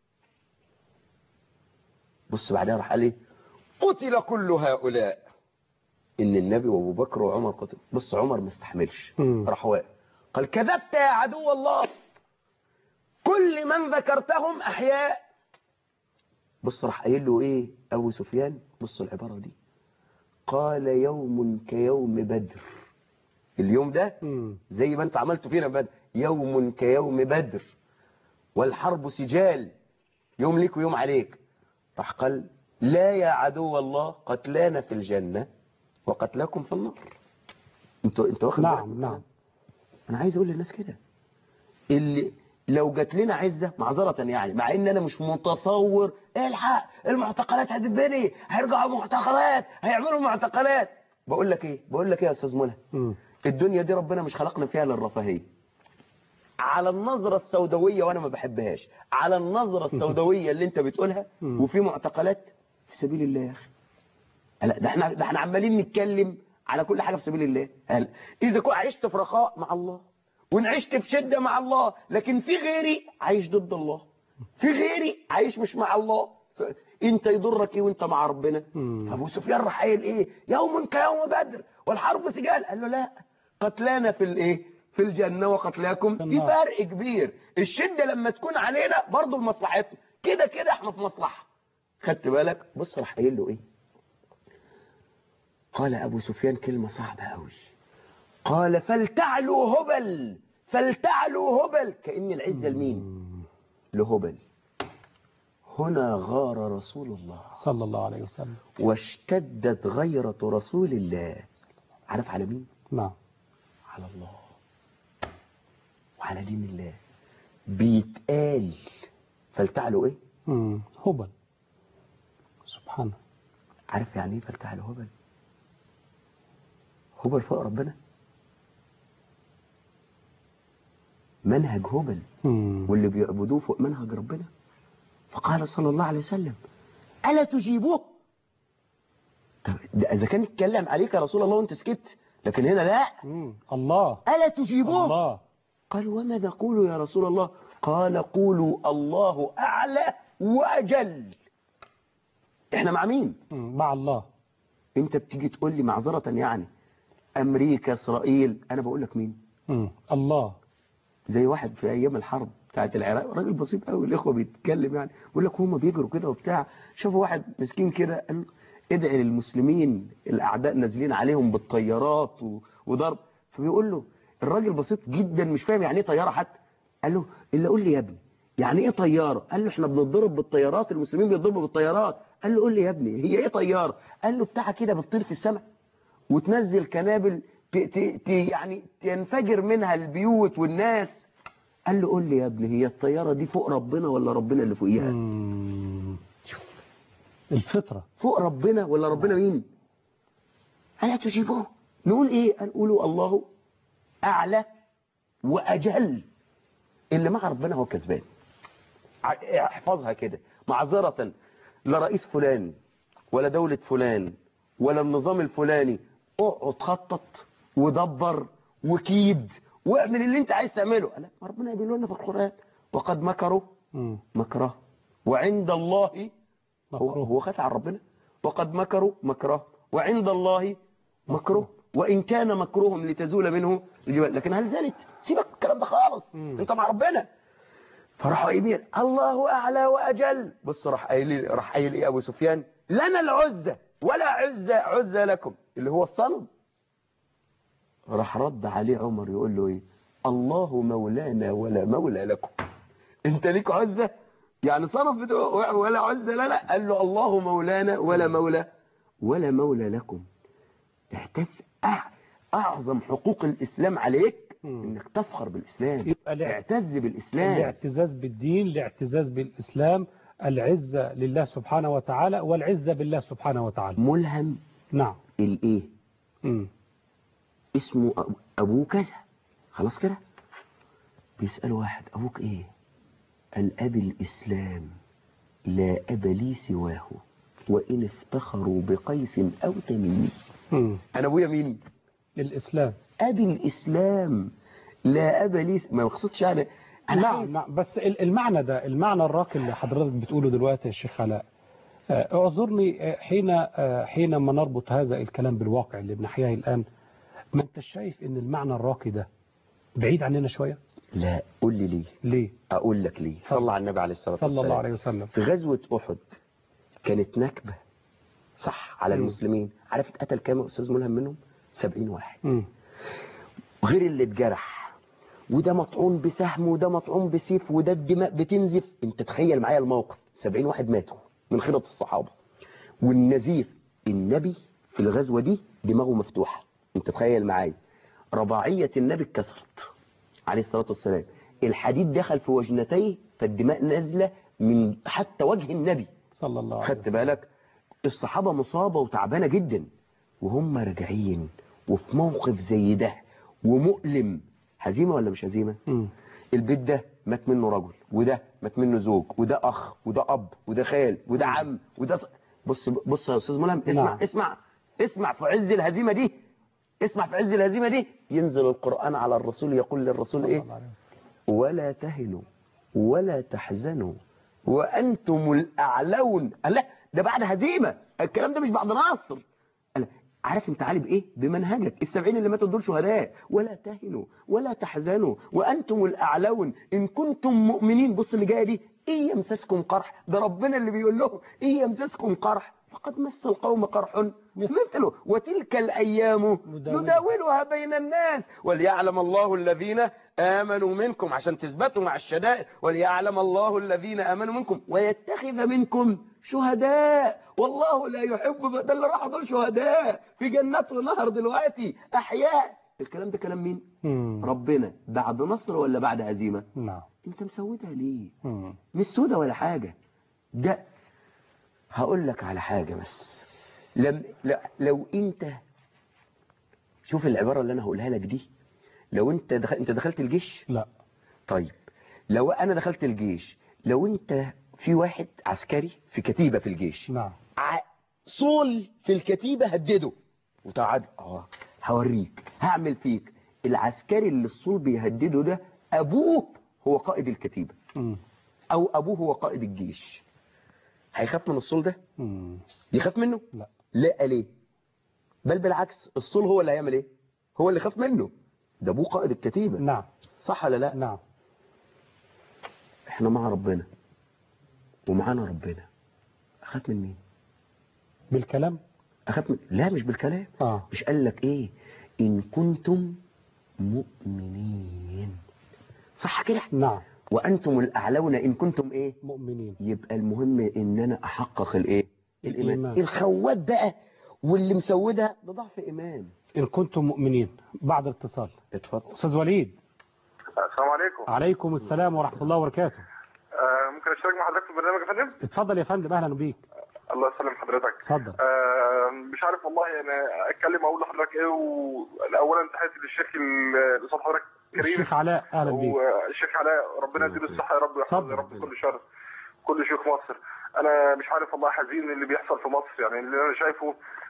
[SPEAKER 3] بص بعدها راح قال ايه قتل كل هؤلاء ان النبي وابو بكر وعمر قتل بص عمر ما استحملش
[SPEAKER 2] مم.
[SPEAKER 3] راح واقف قال كذبت يا عدو الله كل من ذكرتهم احياء بص راح قايل له ايه ابو سفيان بص العباره دي قال يوم كيوم بدر اليوم ده
[SPEAKER 2] مم.
[SPEAKER 3] زي ما انت عملتوا فينا بدر يوم كيوم بدر والحرب سجال يوم ليك ويوم عليك راح قال لا يا عدو الله قتلانا في الجنة وقتلاكم في النار انتوا انتوا واخد بالك؟
[SPEAKER 2] نعم نعم
[SPEAKER 3] انا عايز اقول للناس كده اللي لو جات لنا عزة معذرة يعني مع ان انا مش متصور الحق المعتقلات هتتبني هيرجعوا معتقلات هيعملوا معتقلات بقول لك ايه بقول لك ايه يا استاذ منى
[SPEAKER 2] مم.
[SPEAKER 3] الدنيا دي ربنا مش خلقنا فيها للرفاهية على النظرة السوداوية وانا ما بحبهاش على النظرة السوداوية اللي انت بتقولها
[SPEAKER 2] مم.
[SPEAKER 3] وفي معتقلات في سبيل الله يا اخي لا ده احنا ده احنا عمالين نتكلم على كل حاجة في سبيل الله هلا اذا كنت عشت في رخاء مع الله وان عشت في شدة مع الله لكن في غيري عايش ضد الله في غيري عايش مش مع الله انت يضرك ايه وانت مع ربنا
[SPEAKER 2] مم.
[SPEAKER 3] ابو سفيان راح قايل ايه يوم كيوم بدر والحرب سجال قال له لا قتلانا في الايه في الجنة وقتلاكم في
[SPEAKER 2] النار.
[SPEAKER 3] فرق كبير الشدة لما تكون علينا برضه لمصلحتنا كده كده احنا في مصلحة خدت بالك بص راح قايل له ايه قال ابو سفيان كلمة صعبة قوي قال فلتعلوا هبل فلتعلوا هبل كأن العزة لمين لهبل هنا غار رسول الله
[SPEAKER 2] صلى الله عليه وسلم
[SPEAKER 3] واشتدت غيرة رسول الله عارف على مين
[SPEAKER 2] نعم
[SPEAKER 3] على الله وعلى دين الله بيتقال فلتعلوا ايه
[SPEAKER 2] مم. هبل سبحانه
[SPEAKER 3] عارف يعني ايه فلتعلوا هبل هبل فوق ربنا منهج هبل
[SPEAKER 2] مم.
[SPEAKER 3] واللي بيعبدوه فوق منهج ربنا فقال صلى الله عليه وسلم ألا تجيبوه طب ده إذا كان اتكلم عليك يا رسول الله وانت سكت لكن هنا لا
[SPEAKER 2] مم. الله
[SPEAKER 3] ألا تجيبوه
[SPEAKER 2] الله
[SPEAKER 3] قال وما نقول يا رسول الله قال قولوا الله أعلى وأجل احنا مع مين
[SPEAKER 2] مم. مع الله
[SPEAKER 3] انت بتيجي تقول لي معذرة يعني امريكا اسرائيل انا بقول لك مين
[SPEAKER 2] مم. الله
[SPEAKER 3] زي واحد في ايام الحرب بتاعت العراق راجل بسيط قوي الاخوه بيتكلم يعني بيقول لك هم بيجروا كده وبتاع شافوا واحد مسكين كده قال له ادعي للمسلمين الاعداء نازلين عليهم بالطيارات و- وضرب فبيقول له الراجل بسيط جدا مش فاهم يعني ايه طياره حتى قال له الا قول لي يا ابني يعني ايه طياره قال له احنا بنضرب بالطيارات المسلمين بيضربوا بالطيارات قال له قول لي يا ابني هي ايه طياره قال له بتاعها كده بتطير في السماء وتنزل كنابل ت... ت... ت... يعني تنفجر منها البيوت والناس قال له قول لي يا ابني هي الطيارة دي فوق ربنا ولا ربنا اللي فوقيها
[SPEAKER 2] مم. الفطرة
[SPEAKER 3] فوق ربنا ولا ربنا مين ألا تجيبوه نقول ايه قال قولوا الله أعلى وأجل اللي مع ربنا هو كسبان ع- احفظها كده معذرة لا رئيس فلان ولا دولة فلان ولا النظام الفلاني اقعد خطط ودبر وكيد واعمل اللي انت عايز تعمله لا ما ربنا بيقول لنا في القرآن وقد مكروا
[SPEAKER 2] مم.
[SPEAKER 3] مكره وعند الله هو,
[SPEAKER 2] مكروه.
[SPEAKER 3] هو خاف على ربنا وقد مكروا مكره وعند الله مكره وإن كان مكروهم لتزول منه الجبال لكن هل زالت سيبك الكلام ده خالص
[SPEAKER 2] مم.
[SPEAKER 3] انت مع ربنا فراحوا قايلين الله أعلى وأجل بص راح قايل راح قايل إيه أبو سفيان لنا العزة ولا عزة عزة لكم اللي هو الصنم راح رد عليه عمر يقول له إيه الله مولانا ولا مولى لكم انت ليك عزة يعني صنف بتوع- ولا عزة لا لا قال له الله مولانا ولا مولى ولا مولى لكم اعتز أع- أعظم حقوق الإسلام عليك
[SPEAKER 2] مم.
[SPEAKER 3] انك تفخر بالإسلام
[SPEAKER 2] يبقى الاع-
[SPEAKER 3] اعتز بالإسلام
[SPEAKER 2] الاعتزاز بالدين الاعتزاز بالإسلام العزة لله سبحانه وتعالى والعزة بالله سبحانه وتعالى
[SPEAKER 3] ملهم
[SPEAKER 2] نعم
[SPEAKER 3] الايه
[SPEAKER 2] مم.
[SPEAKER 3] اسمه أب- ابوه كذا خلاص كده بيسأل واحد ابوك ايه الاب الاسلام لا اب لي سواه وان افتخروا بقيس او تميم
[SPEAKER 2] مم.
[SPEAKER 3] انا ابويا مين
[SPEAKER 2] الإسلام
[SPEAKER 3] ابي الاسلام لا اب لي س- ما مقصودش يعني انا
[SPEAKER 2] نعم
[SPEAKER 3] عايز
[SPEAKER 2] نعم بس ال- المعنى ده المعنى الراقي اللي حضرتك بتقوله دلوقتي يا شيخ علاء آه، اعذرني آه، حين آه، حينما نربط هذا الكلام بالواقع اللي بنحياه الآن ما انت شايف ان المعنى الراقي ده بعيد عننا شوية
[SPEAKER 3] لا قول لي ليه
[SPEAKER 2] ليه
[SPEAKER 3] اقول لك ليه صلى على النبي عليه الصلاه
[SPEAKER 2] صلى
[SPEAKER 3] والسلام
[SPEAKER 2] الله عليه وسلم
[SPEAKER 3] في غزوه احد كانت نكبه صح على
[SPEAKER 2] مم.
[SPEAKER 3] المسلمين عارف اتقتل كام يا استاذ ملهم منهم 70 واحد
[SPEAKER 2] مم.
[SPEAKER 3] غير اللي اتجرح وده مطعون بسهم وده مطعون بسيف وده الدماء بتنزف انت تخيل معايا الموقف 70 واحد ماتوا من خيرة الصحابة والنزيف النبي في الغزوة دي دماغه مفتوحة انت تخيل معايا رباعية النبي اتكسرت عليه الصلاة والسلام الحديد دخل في وجنتيه فالدماء نازلة من حتى وجه النبي
[SPEAKER 2] صلى الله عليه
[SPEAKER 3] خدت
[SPEAKER 2] وسلم
[SPEAKER 3] بالك الصحابة مصابة وتعبانة جدا وهم راجعين وفي موقف زي ده ومؤلم هزيمة ولا مش هزيمة
[SPEAKER 2] مم.
[SPEAKER 3] البيت ده مات منه رجل وده مات منه زوج وده أخ وده أب وده خال وده عم وده ص... بص بص يا أستاذ ملهم اسمع
[SPEAKER 2] نعم.
[SPEAKER 3] اسمع اسمع في عز الهزيمة دي اسمع في عز الهزيمة دي ينزل القرآن على الرسول يقول للرسول
[SPEAKER 2] صلى
[SPEAKER 3] إيه
[SPEAKER 2] الله عليه وسلم
[SPEAKER 3] ولا تهنوا ولا تحزنوا وأنتم الأعلون قال لا ده بعد هزيمة الكلام ده مش بعد نصر قال عارف انت عالي بايه بمنهجك السبعين اللي ماتوا دول شهداء ولا تهنوا ولا تحزنوا وانتم الاعلون ان كنتم مؤمنين بص اللي جايه دي ان يمسسكم قرح ده ربنا اللي بيقول لهم ان يمسسكم قرح فقد مس القوم قرح مثله وتلك الايام نداولها بين الناس وليعلم الله الذين امنوا منكم عشان تثبتوا مع الشدائد وليعلم الله الذين امنوا منكم ويتخذ منكم شهداء والله لا يحب ده اللي راحوا دول شهداء في جنات ونهر دلوقتي احياء الكلام ده كلام مين
[SPEAKER 2] مم.
[SPEAKER 3] ربنا بعد نصر ولا بعد هزيمه
[SPEAKER 2] نعم
[SPEAKER 3] انت مسودها ليه
[SPEAKER 2] مم.
[SPEAKER 3] مش سودة ولا حاجة ده هقول لك على حاجة بس لم لا لو انت شوف العبارة اللي انا هقولها لك دي لو انت دخل انت دخلت الجيش
[SPEAKER 2] لا
[SPEAKER 3] طيب لو انا دخلت الجيش لو انت في واحد عسكري في كتيبة في الجيش
[SPEAKER 2] نعم
[SPEAKER 3] ع- صول في الكتيبة هدده وتعاد اه هوريك هعمل فيك العسكري اللي الصول بيهدده ده ابوه هو قائد الكتيبة
[SPEAKER 2] مم.
[SPEAKER 3] او ابوه هو قائد الجيش هيخاف من الصول ده
[SPEAKER 2] مم.
[SPEAKER 3] يخاف منه
[SPEAKER 2] لا
[SPEAKER 3] لا ليه بل بالعكس الصول هو اللي هيعمل ايه هو اللي خاف منه ده ابوه قائد الكتيبة
[SPEAKER 2] نعم
[SPEAKER 3] صح ولا لا
[SPEAKER 2] نعم
[SPEAKER 3] احنا مع ربنا ومعانا ربنا اخاف من مين
[SPEAKER 2] بالكلام
[SPEAKER 3] اخاف من لا مش بالكلام
[SPEAKER 2] اه
[SPEAKER 3] مش قال لك ايه ان كنتم مؤمنين صح كده
[SPEAKER 2] نعم
[SPEAKER 3] وانتم الاعلون ان كنتم ايه
[SPEAKER 2] مؤمنين
[SPEAKER 3] يبقى المهم ان انا احقق الايه الايمان
[SPEAKER 2] الإيمان.
[SPEAKER 3] الخوات بقى واللي مسودها ده ضعف ايمان
[SPEAKER 2] إن كنتم مؤمنين بعد اتصال
[SPEAKER 3] اتفضل
[SPEAKER 2] أستاذ وليد
[SPEAKER 11] السلام عليكم
[SPEAKER 2] عليكم السلام ورحمة الله وبركاته
[SPEAKER 11] آه ممكن اشترك مع حضرتك في البرنامج يا فندم
[SPEAKER 2] اتفضل يا فندم أهلا بيك
[SPEAKER 11] الله يسلم حضرتك
[SPEAKER 2] اتفضل
[SPEAKER 11] آه مش عارف والله يعني اتكلم اقول لحضرتك ايه واولا تحياتي للشيخ اللي قصاد حضرتك كريم
[SPEAKER 2] الشيخ علاء أهلا بيك
[SPEAKER 11] والشيخ علاء ربنا يديله الصحه يا رب ويحفظه يا رب من كل شر كل شيوخ مصر انا مش عارف والله حزين اللي بيحصل في مصر يعني اللي انا شايفه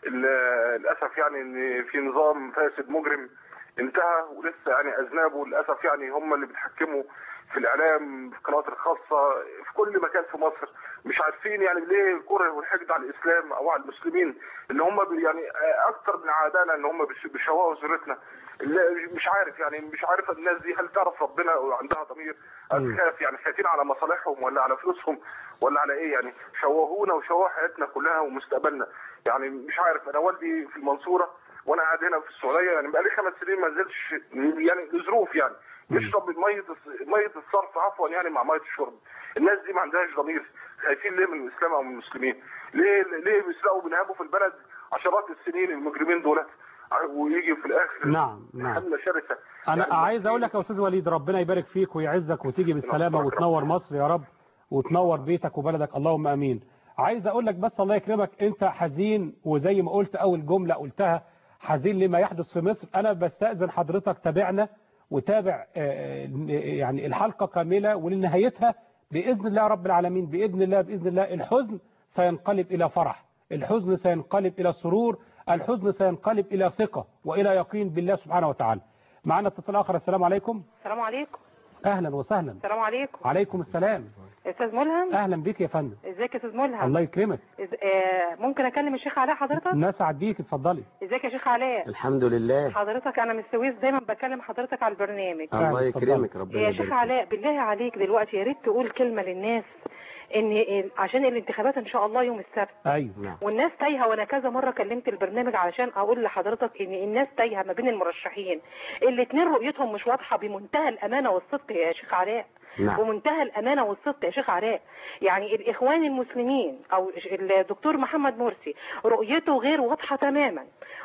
[SPEAKER 11] ال- للاسف يعني ان في نظام فاسد مجرم انتهى ولسه يعني اذنابه للاسف يعني هم اللي بيتحكموا في الاعلام في القنوات الخاصه في كل مكان في مصر مش عارفين يعني ليه الكره والحقد على الاسلام او على المسلمين اللي هم بي- يعني اكتر من عادانا ان هم بيش- بيشوهوا صورتنا اللي مش عارف يعني مش عارف الناس دي هل تعرف ربنا وعندها ضمير هل خاف يعني خايفين على مصالحهم ولا على فلوسهم ولا على ايه يعني شوهونا وشوهوا حياتنا كلها ومستقبلنا يعني مش عارف انا والدي في المنصوره وانا قاعد هنا في السعوديه يعني بقالي خمس سنين ما نزلتش يعني لظروف يعني يشرب ميه الص- ميه الصرف عفوا يعني مع ميه الشرب الناس دي ما عندهاش ضمير خايفين ليه من الاسلام او من المسلمين ليه ليه بيسرقوا بينهبوا في البلد عشرات السنين المجرمين دولت ويجي في الاخر
[SPEAKER 2] نعم نعم
[SPEAKER 11] حمله شرسه
[SPEAKER 2] أنا عايز أقول لك يا أستاذ وليد ربنا يبارك فيك ويعزك وتيجي بالسلامة وتنور مصر يا رب وتنور بيتك وبلدك اللهم أمين عايز أقول لك بس الله يكرمك أنت حزين وزي ما قلت أول جملة قلتها حزين لما يحدث في مصر أنا بستأذن حضرتك تابعنا وتابع آه، يعني الحلقة كاملة ولنهايتها بإذن الله رب العالمين بإذن الله بإذن الله الحزن سينقلب إلى فرح الحزن سينقلب إلى سرور الحزن سينقلب إلى ثقة وإلى يقين بالله سبحانه وتعالى معنا اتصال آخر السلام عليكم
[SPEAKER 12] السلام عليكم
[SPEAKER 2] أهلا وسهلا
[SPEAKER 12] السلام عليكم
[SPEAKER 2] عليكم السلام
[SPEAKER 12] استاذ ملهم
[SPEAKER 2] أهلا بك يا فندم
[SPEAKER 12] ازيك يا استاذ ملهم
[SPEAKER 2] الله يكرمك
[SPEAKER 12] إز... آه ممكن اكلم الشيخ علاء حضرتك
[SPEAKER 2] نسعد بيك اتفضلي
[SPEAKER 12] ازيك يا شيخ علاء
[SPEAKER 3] الحمد لله
[SPEAKER 12] حضرتك انا من السويس دايما بكلم حضرتك على البرنامج
[SPEAKER 3] الله يكرمك ربنا
[SPEAKER 12] يا
[SPEAKER 3] يبارك
[SPEAKER 12] شيخ علاء بالله عليك دلوقتي يا ريت تقول كلمه للناس ان إن- عشان الانتخابات ان شاء الله يوم السبت
[SPEAKER 2] أيوه
[SPEAKER 12] والناس تايهه وانا كذا مره كلمت البرنامج علشان اقول لحضرتك ان الناس تايهه ما بين المرشحين الاثنين رؤيتهم مش واضحه بمنتهى الامانه والصدق يا شيخ علاء
[SPEAKER 13] نعم.
[SPEAKER 12] بمنتهى الامانه والصدق يا شيخ علاء يعني الاخوان المسلمين او الدكتور محمد مرسي رؤيته غير واضحه تماما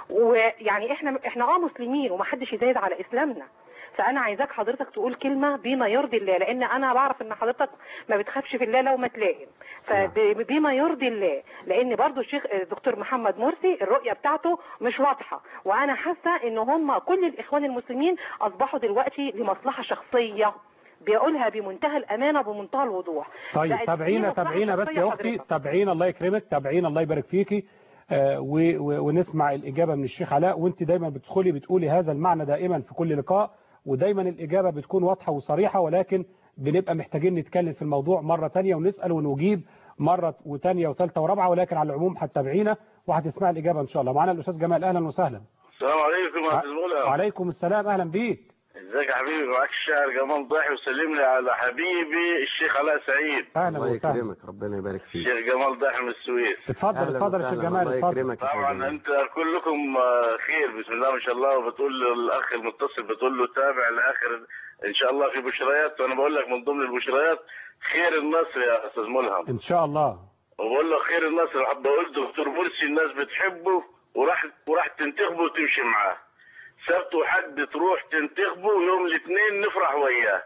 [SPEAKER 12] ويعني احنا احنا اه مسلمين ومحدش يزايد على اسلامنا فانا عايزاك حضرتك تقول كلمه بما يرضي الله لان انا بعرف ان حضرتك ما بتخافش في الله لو ما تلاقي فبما يرضي الله لان برضو الشيخ الدكتور محمد مرسي الرؤيه بتاعته مش واضحه وانا حاسه ان هم كل الاخوان المسلمين اصبحوا دلوقتي لمصلحه شخصيه بيقولها بمنتهى الامانه وبمنتهى الوضوح
[SPEAKER 2] طيب
[SPEAKER 12] بقت
[SPEAKER 2] تابعينا
[SPEAKER 12] دي مصلحة
[SPEAKER 2] تابعينا بس
[SPEAKER 12] شخصية
[SPEAKER 2] يا أختي
[SPEAKER 12] حضرتك.
[SPEAKER 2] تابعينا الله يكرمك تابعينا الله يبارك فيكي آه، و- و- ونسمع الإجابة من الشيخ علاء وانت دايما بتدخلي بتقولي هذا المعنى دائما في كل لقاء ودايما الإجابة بتكون واضحة وصريحة ولكن بنبقى محتاجين نتكلم في الموضوع مرة تانية ونسأل ونجيب مرة وتانية وثالثة ورابعة ولكن على العموم هتتابعينا وهتسمع الإجابة إن شاء الله معنا الأستاذ جمال أهلا وسهلا
[SPEAKER 14] السلام عليكم يا استاذ مولى
[SPEAKER 2] وعليكم السلام أهلا بيك
[SPEAKER 14] ازيك يا حبيبي معاك الشاعر جمال ضاحي وسلم لي على حبيبي الشيخ علاء سعيد
[SPEAKER 2] أهلا
[SPEAKER 3] الله
[SPEAKER 2] وسهلا
[SPEAKER 3] يكرمك ربنا يبارك فيك
[SPEAKER 14] الشيخ جمال ضاحي من السويس
[SPEAKER 2] اتفضل
[SPEAKER 3] أهلا
[SPEAKER 2] اتفضل يا شيخ
[SPEAKER 3] وسهلا،
[SPEAKER 2] جمال
[SPEAKER 3] الله
[SPEAKER 2] اتفضل
[SPEAKER 3] يكرمك يا شيخ
[SPEAKER 14] طبعا
[SPEAKER 3] جمال.
[SPEAKER 14] انت كلكم آه، خير بسم الله ما شاء الله وبتقول للاخ المتصل بتقول له تابع لاخر ان شاء الله في بشريات وانا بقول لك من ضمن البشريات خير النصر يا استاذ ملهم
[SPEAKER 2] إن شاء الله
[SPEAKER 14] وبقول لك خير النصر بقول دكتور مرسي الناس بتحبه وراح وراح تنتخبه وتمشي معاه سبت وحد تروح تنتخبه يوم الاثنين نفرح وياه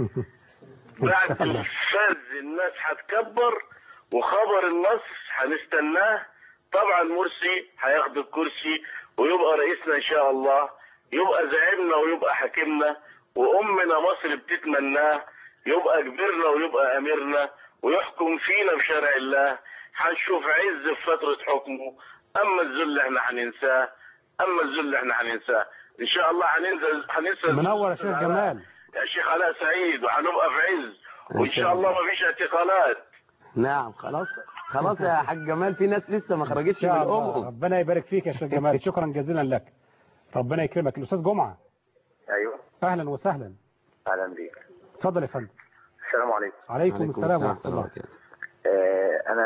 [SPEAKER 14] بعد الفاز الناس هتكبر وخبر النصر هنستناه طبعا مرسي هياخد الكرسي ويبقى رئيسنا ان شاء الله يبقى زعيمنا ويبقى حاكمنا وامنا مصر بتتمناه يبقى كبرنا ويبقى اميرنا ويحكم فينا بشرع الله هنشوف عز في فتره حكمه اما الذل احنا هننساه اما الذل احنا هننساه ان شاء الله هننزل هننسى
[SPEAKER 2] منور يا شيخ جمال
[SPEAKER 14] يا شيخ علاء سعيد وهنبقى في عز وان شاء الله ما فيش اعتقالات
[SPEAKER 3] نعم خلاص خلاص يا حاج جمال في ناس لسه ما خرجتش
[SPEAKER 2] إن
[SPEAKER 3] من
[SPEAKER 2] شاء الله.
[SPEAKER 3] الام
[SPEAKER 2] ربنا يبارك فيك يا شيخ جمال شكرا جزيلا لك ربنا يكرمك الاستاذ جمعه
[SPEAKER 13] ايوه
[SPEAKER 2] اهلا وسهلا
[SPEAKER 13] اهلا بيك
[SPEAKER 2] اتفضل يا فندم
[SPEAKER 13] السلام عليكم
[SPEAKER 2] عليكم السلام ورحمه الله
[SPEAKER 13] آه انا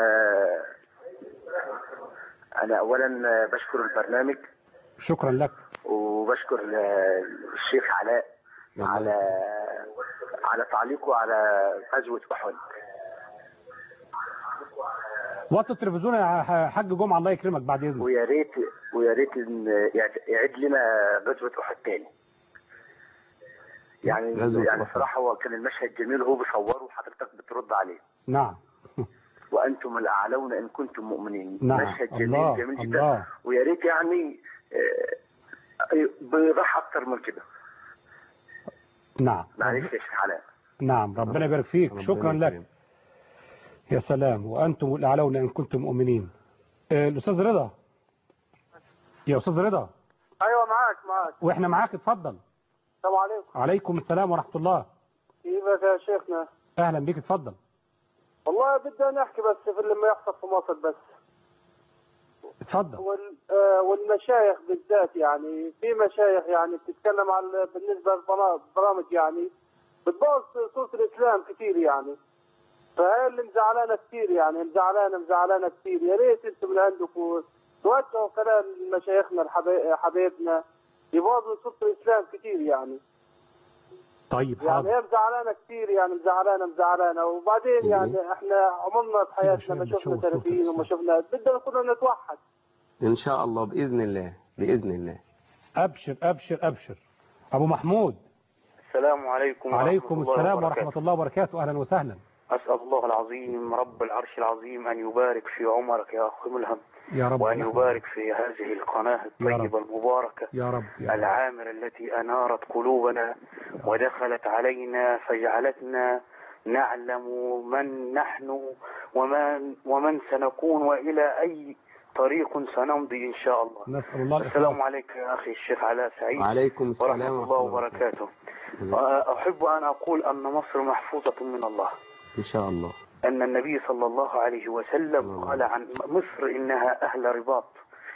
[SPEAKER 13] انا اولا بشكر البرنامج
[SPEAKER 2] شكرا لك
[SPEAKER 13] وبشكر الشيخ علاء على على تعليقه على غزوه احد
[SPEAKER 2] وطي التلفزيون يا حاج جمعه الله يكرمك بعد اذنك
[SPEAKER 13] ويا ريت ويا ريت إن يعيد لنا غزوه احد تاني يعني
[SPEAKER 3] غزوة
[SPEAKER 13] يعني
[SPEAKER 3] أحد.
[SPEAKER 13] الصراحه هو كان المشهد جميل وهو بيصوره وحضرتك بترد عليه
[SPEAKER 2] نعم
[SPEAKER 13] وانتم الاعلون ان كنتم مؤمنين
[SPEAKER 2] نعم.
[SPEAKER 13] مشهد جميل
[SPEAKER 2] الله.
[SPEAKER 13] جميل جدا
[SPEAKER 2] الله.
[SPEAKER 13] ويا ريت يعني آه، بيضح اكتر من كده
[SPEAKER 2] نعم
[SPEAKER 13] معلش يا شيخ علاء
[SPEAKER 2] نعم ربنا يبارك فيك شكرا لك يا سلام وانتم الاعلون ان كنتم مؤمنين آه، الاستاذ رضا يا استاذ رضا
[SPEAKER 15] ايوه معاك معاك
[SPEAKER 2] واحنا معاك اتفضل
[SPEAKER 15] السلام عليكم
[SPEAKER 2] عليكم السلام ورحمه الله
[SPEAKER 15] كيفك يا شيخنا
[SPEAKER 2] اهلا بيك اتفضل
[SPEAKER 15] والله بدي نحكي بس في اللي ما يحصل في مصر بس
[SPEAKER 2] اتفضل
[SPEAKER 15] وال آه، والمشايخ بالذات يعني في مشايخ يعني بتتكلم على بالنسبه للبرامج يعني بتبوظ صوره الاسلام كثير يعني فهي اللي مزعلانه كثير يعني مزعلانه مزعلانه كثير يا ريت انتم من عندكم توجهوا كلام مشايخنا الحبا- حبايبنا يبوظوا صوره الاسلام كثير يعني
[SPEAKER 2] طيب
[SPEAKER 15] يعني
[SPEAKER 2] حاضر
[SPEAKER 15] هي مزعلانه كثير يعني مزعلانه مزعلانه وبعدين يعني احنا عمرنا في حياتنا ما شفنا سلفيين وما شفنا بدنا كلنا نتوحد
[SPEAKER 3] ان شاء الله باذن الله باذن الله
[SPEAKER 2] ابشر ابشر ابشر ابو محمود
[SPEAKER 16] السلام عليكم
[SPEAKER 2] عليكم
[SPEAKER 16] ورحمة الله
[SPEAKER 2] السلام
[SPEAKER 16] وبركاته.
[SPEAKER 2] ورحمه الله وبركاته اهلا وسهلا
[SPEAKER 16] أسأل الله العظيم رب العرش العظيم أن يبارك في عمرك يا أخي ملهم
[SPEAKER 2] يا رب
[SPEAKER 16] وأن
[SPEAKER 2] نحن-
[SPEAKER 16] يبارك في هذه القناة الطيبة المباركة
[SPEAKER 2] يا رب يا رب
[SPEAKER 16] العامرة التي أنارت قلوبنا ودخلت علينا فجعلتنا نعلم من نحن ومن, ومن سنكون وإلى أي طريق سنمضي إن شاء الله
[SPEAKER 2] نسال الله
[SPEAKER 16] السلام
[SPEAKER 2] الاخلاص
[SPEAKER 16] عليك يا أخي الشيخ علاء سعيد
[SPEAKER 3] وعليكم السلام
[SPEAKER 16] ورحمة
[SPEAKER 3] ورحمة
[SPEAKER 16] الله
[SPEAKER 3] الله
[SPEAKER 16] وبركاته وأحب أن أقول أن مصر محفوظة من الله
[SPEAKER 3] ان شاء الله
[SPEAKER 16] أن النبي صلى الله عليه وسلم قال عن مصر إنها أهل رباط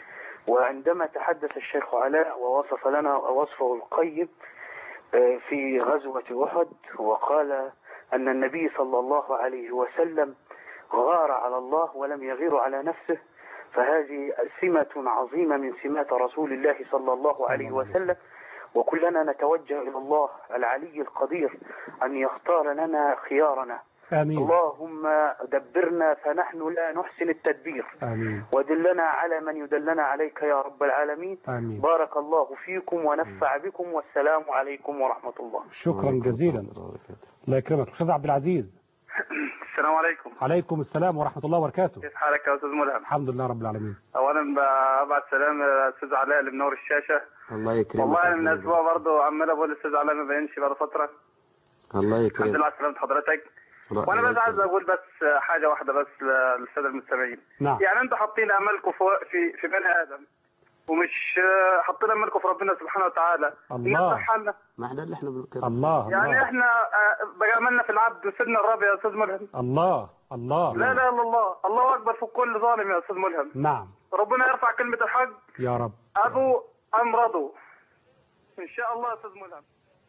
[SPEAKER 16] وعندما تحدث الشيخ علاء ووصف لنا وصفه القيم آه، في غزوة أحد وقال أن النبي صلى الله عليه وسلم غار على الله ولم يغير على نفسه فهذه سمة عظيمة من سمات رسول الله صلى الله عليه وسلم وكلنا نتوجه إلى الله العلي القدير أن يختار لنا خيارنا
[SPEAKER 2] امين
[SPEAKER 16] اللهم دبرنا فنحن لا نحسن التدبير
[SPEAKER 2] امين
[SPEAKER 16] ودلنا على من يدلنا عليك يا رب العالمين
[SPEAKER 2] امين
[SPEAKER 16] بارك الله فيكم ونفع بكم والسلام عليكم ورحمة الله
[SPEAKER 2] شكرا جزيلا الله يكرمك استاذ عبد العزيز
[SPEAKER 17] السلام عليكم
[SPEAKER 2] عليكم السلام ورحمه الله وبركاته
[SPEAKER 17] كيف حالك يا استاذ ملهم
[SPEAKER 2] الحمد لله رب العالمين
[SPEAKER 17] اولا ببعت سلام للاستاذ علاء اللي منور الشاشه
[SPEAKER 3] الله يكرمك
[SPEAKER 17] والله
[SPEAKER 3] يا
[SPEAKER 17] من
[SPEAKER 3] فندم.
[SPEAKER 17] اسبوع برضه عمال اقول الاستاذ علاء ما بينش بقاله فتره
[SPEAKER 3] الله
[SPEAKER 17] الحمد
[SPEAKER 3] يكرمك
[SPEAKER 17] لله على سلامه حضرتك
[SPEAKER 3] الله
[SPEAKER 17] وانا بس
[SPEAKER 3] يسلمك.
[SPEAKER 17] عايز اقول بس حاجه واحده بس للساده المستمعين
[SPEAKER 2] نعم.
[SPEAKER 17] يعني انتوا حاطين املكم في في في بني ادم ومش حاطين املكم في ربنا سبحانه وتعالى
[SPEAKER 2] الله.
[SPEAKER 17] نصح حالنا
[SPEAKER 3] ما احنا اللي احنا بنقول كده
[SPEAKER 2] الله
[SPEAKER 17] يعني
[SPEAKER 2] الله
[SPEAKER 17] احنا آه، بقى عملنا في العبد وسيدنا الرب يا استاذ ملهم
[SPEAKER 2] الله الله
[SPEAKER 17] لا لا الا الله الله اكبر في كل ظالم يا استاذ ملهم
[SPEAKER 2] نعم
[SPEAKER 17] ربنا يرفع كلمه الحق
[SPEAKER 2] يا رب
[SPEAKER 17] ابو ام رضوا ان شاء الله يا استاذ ملهم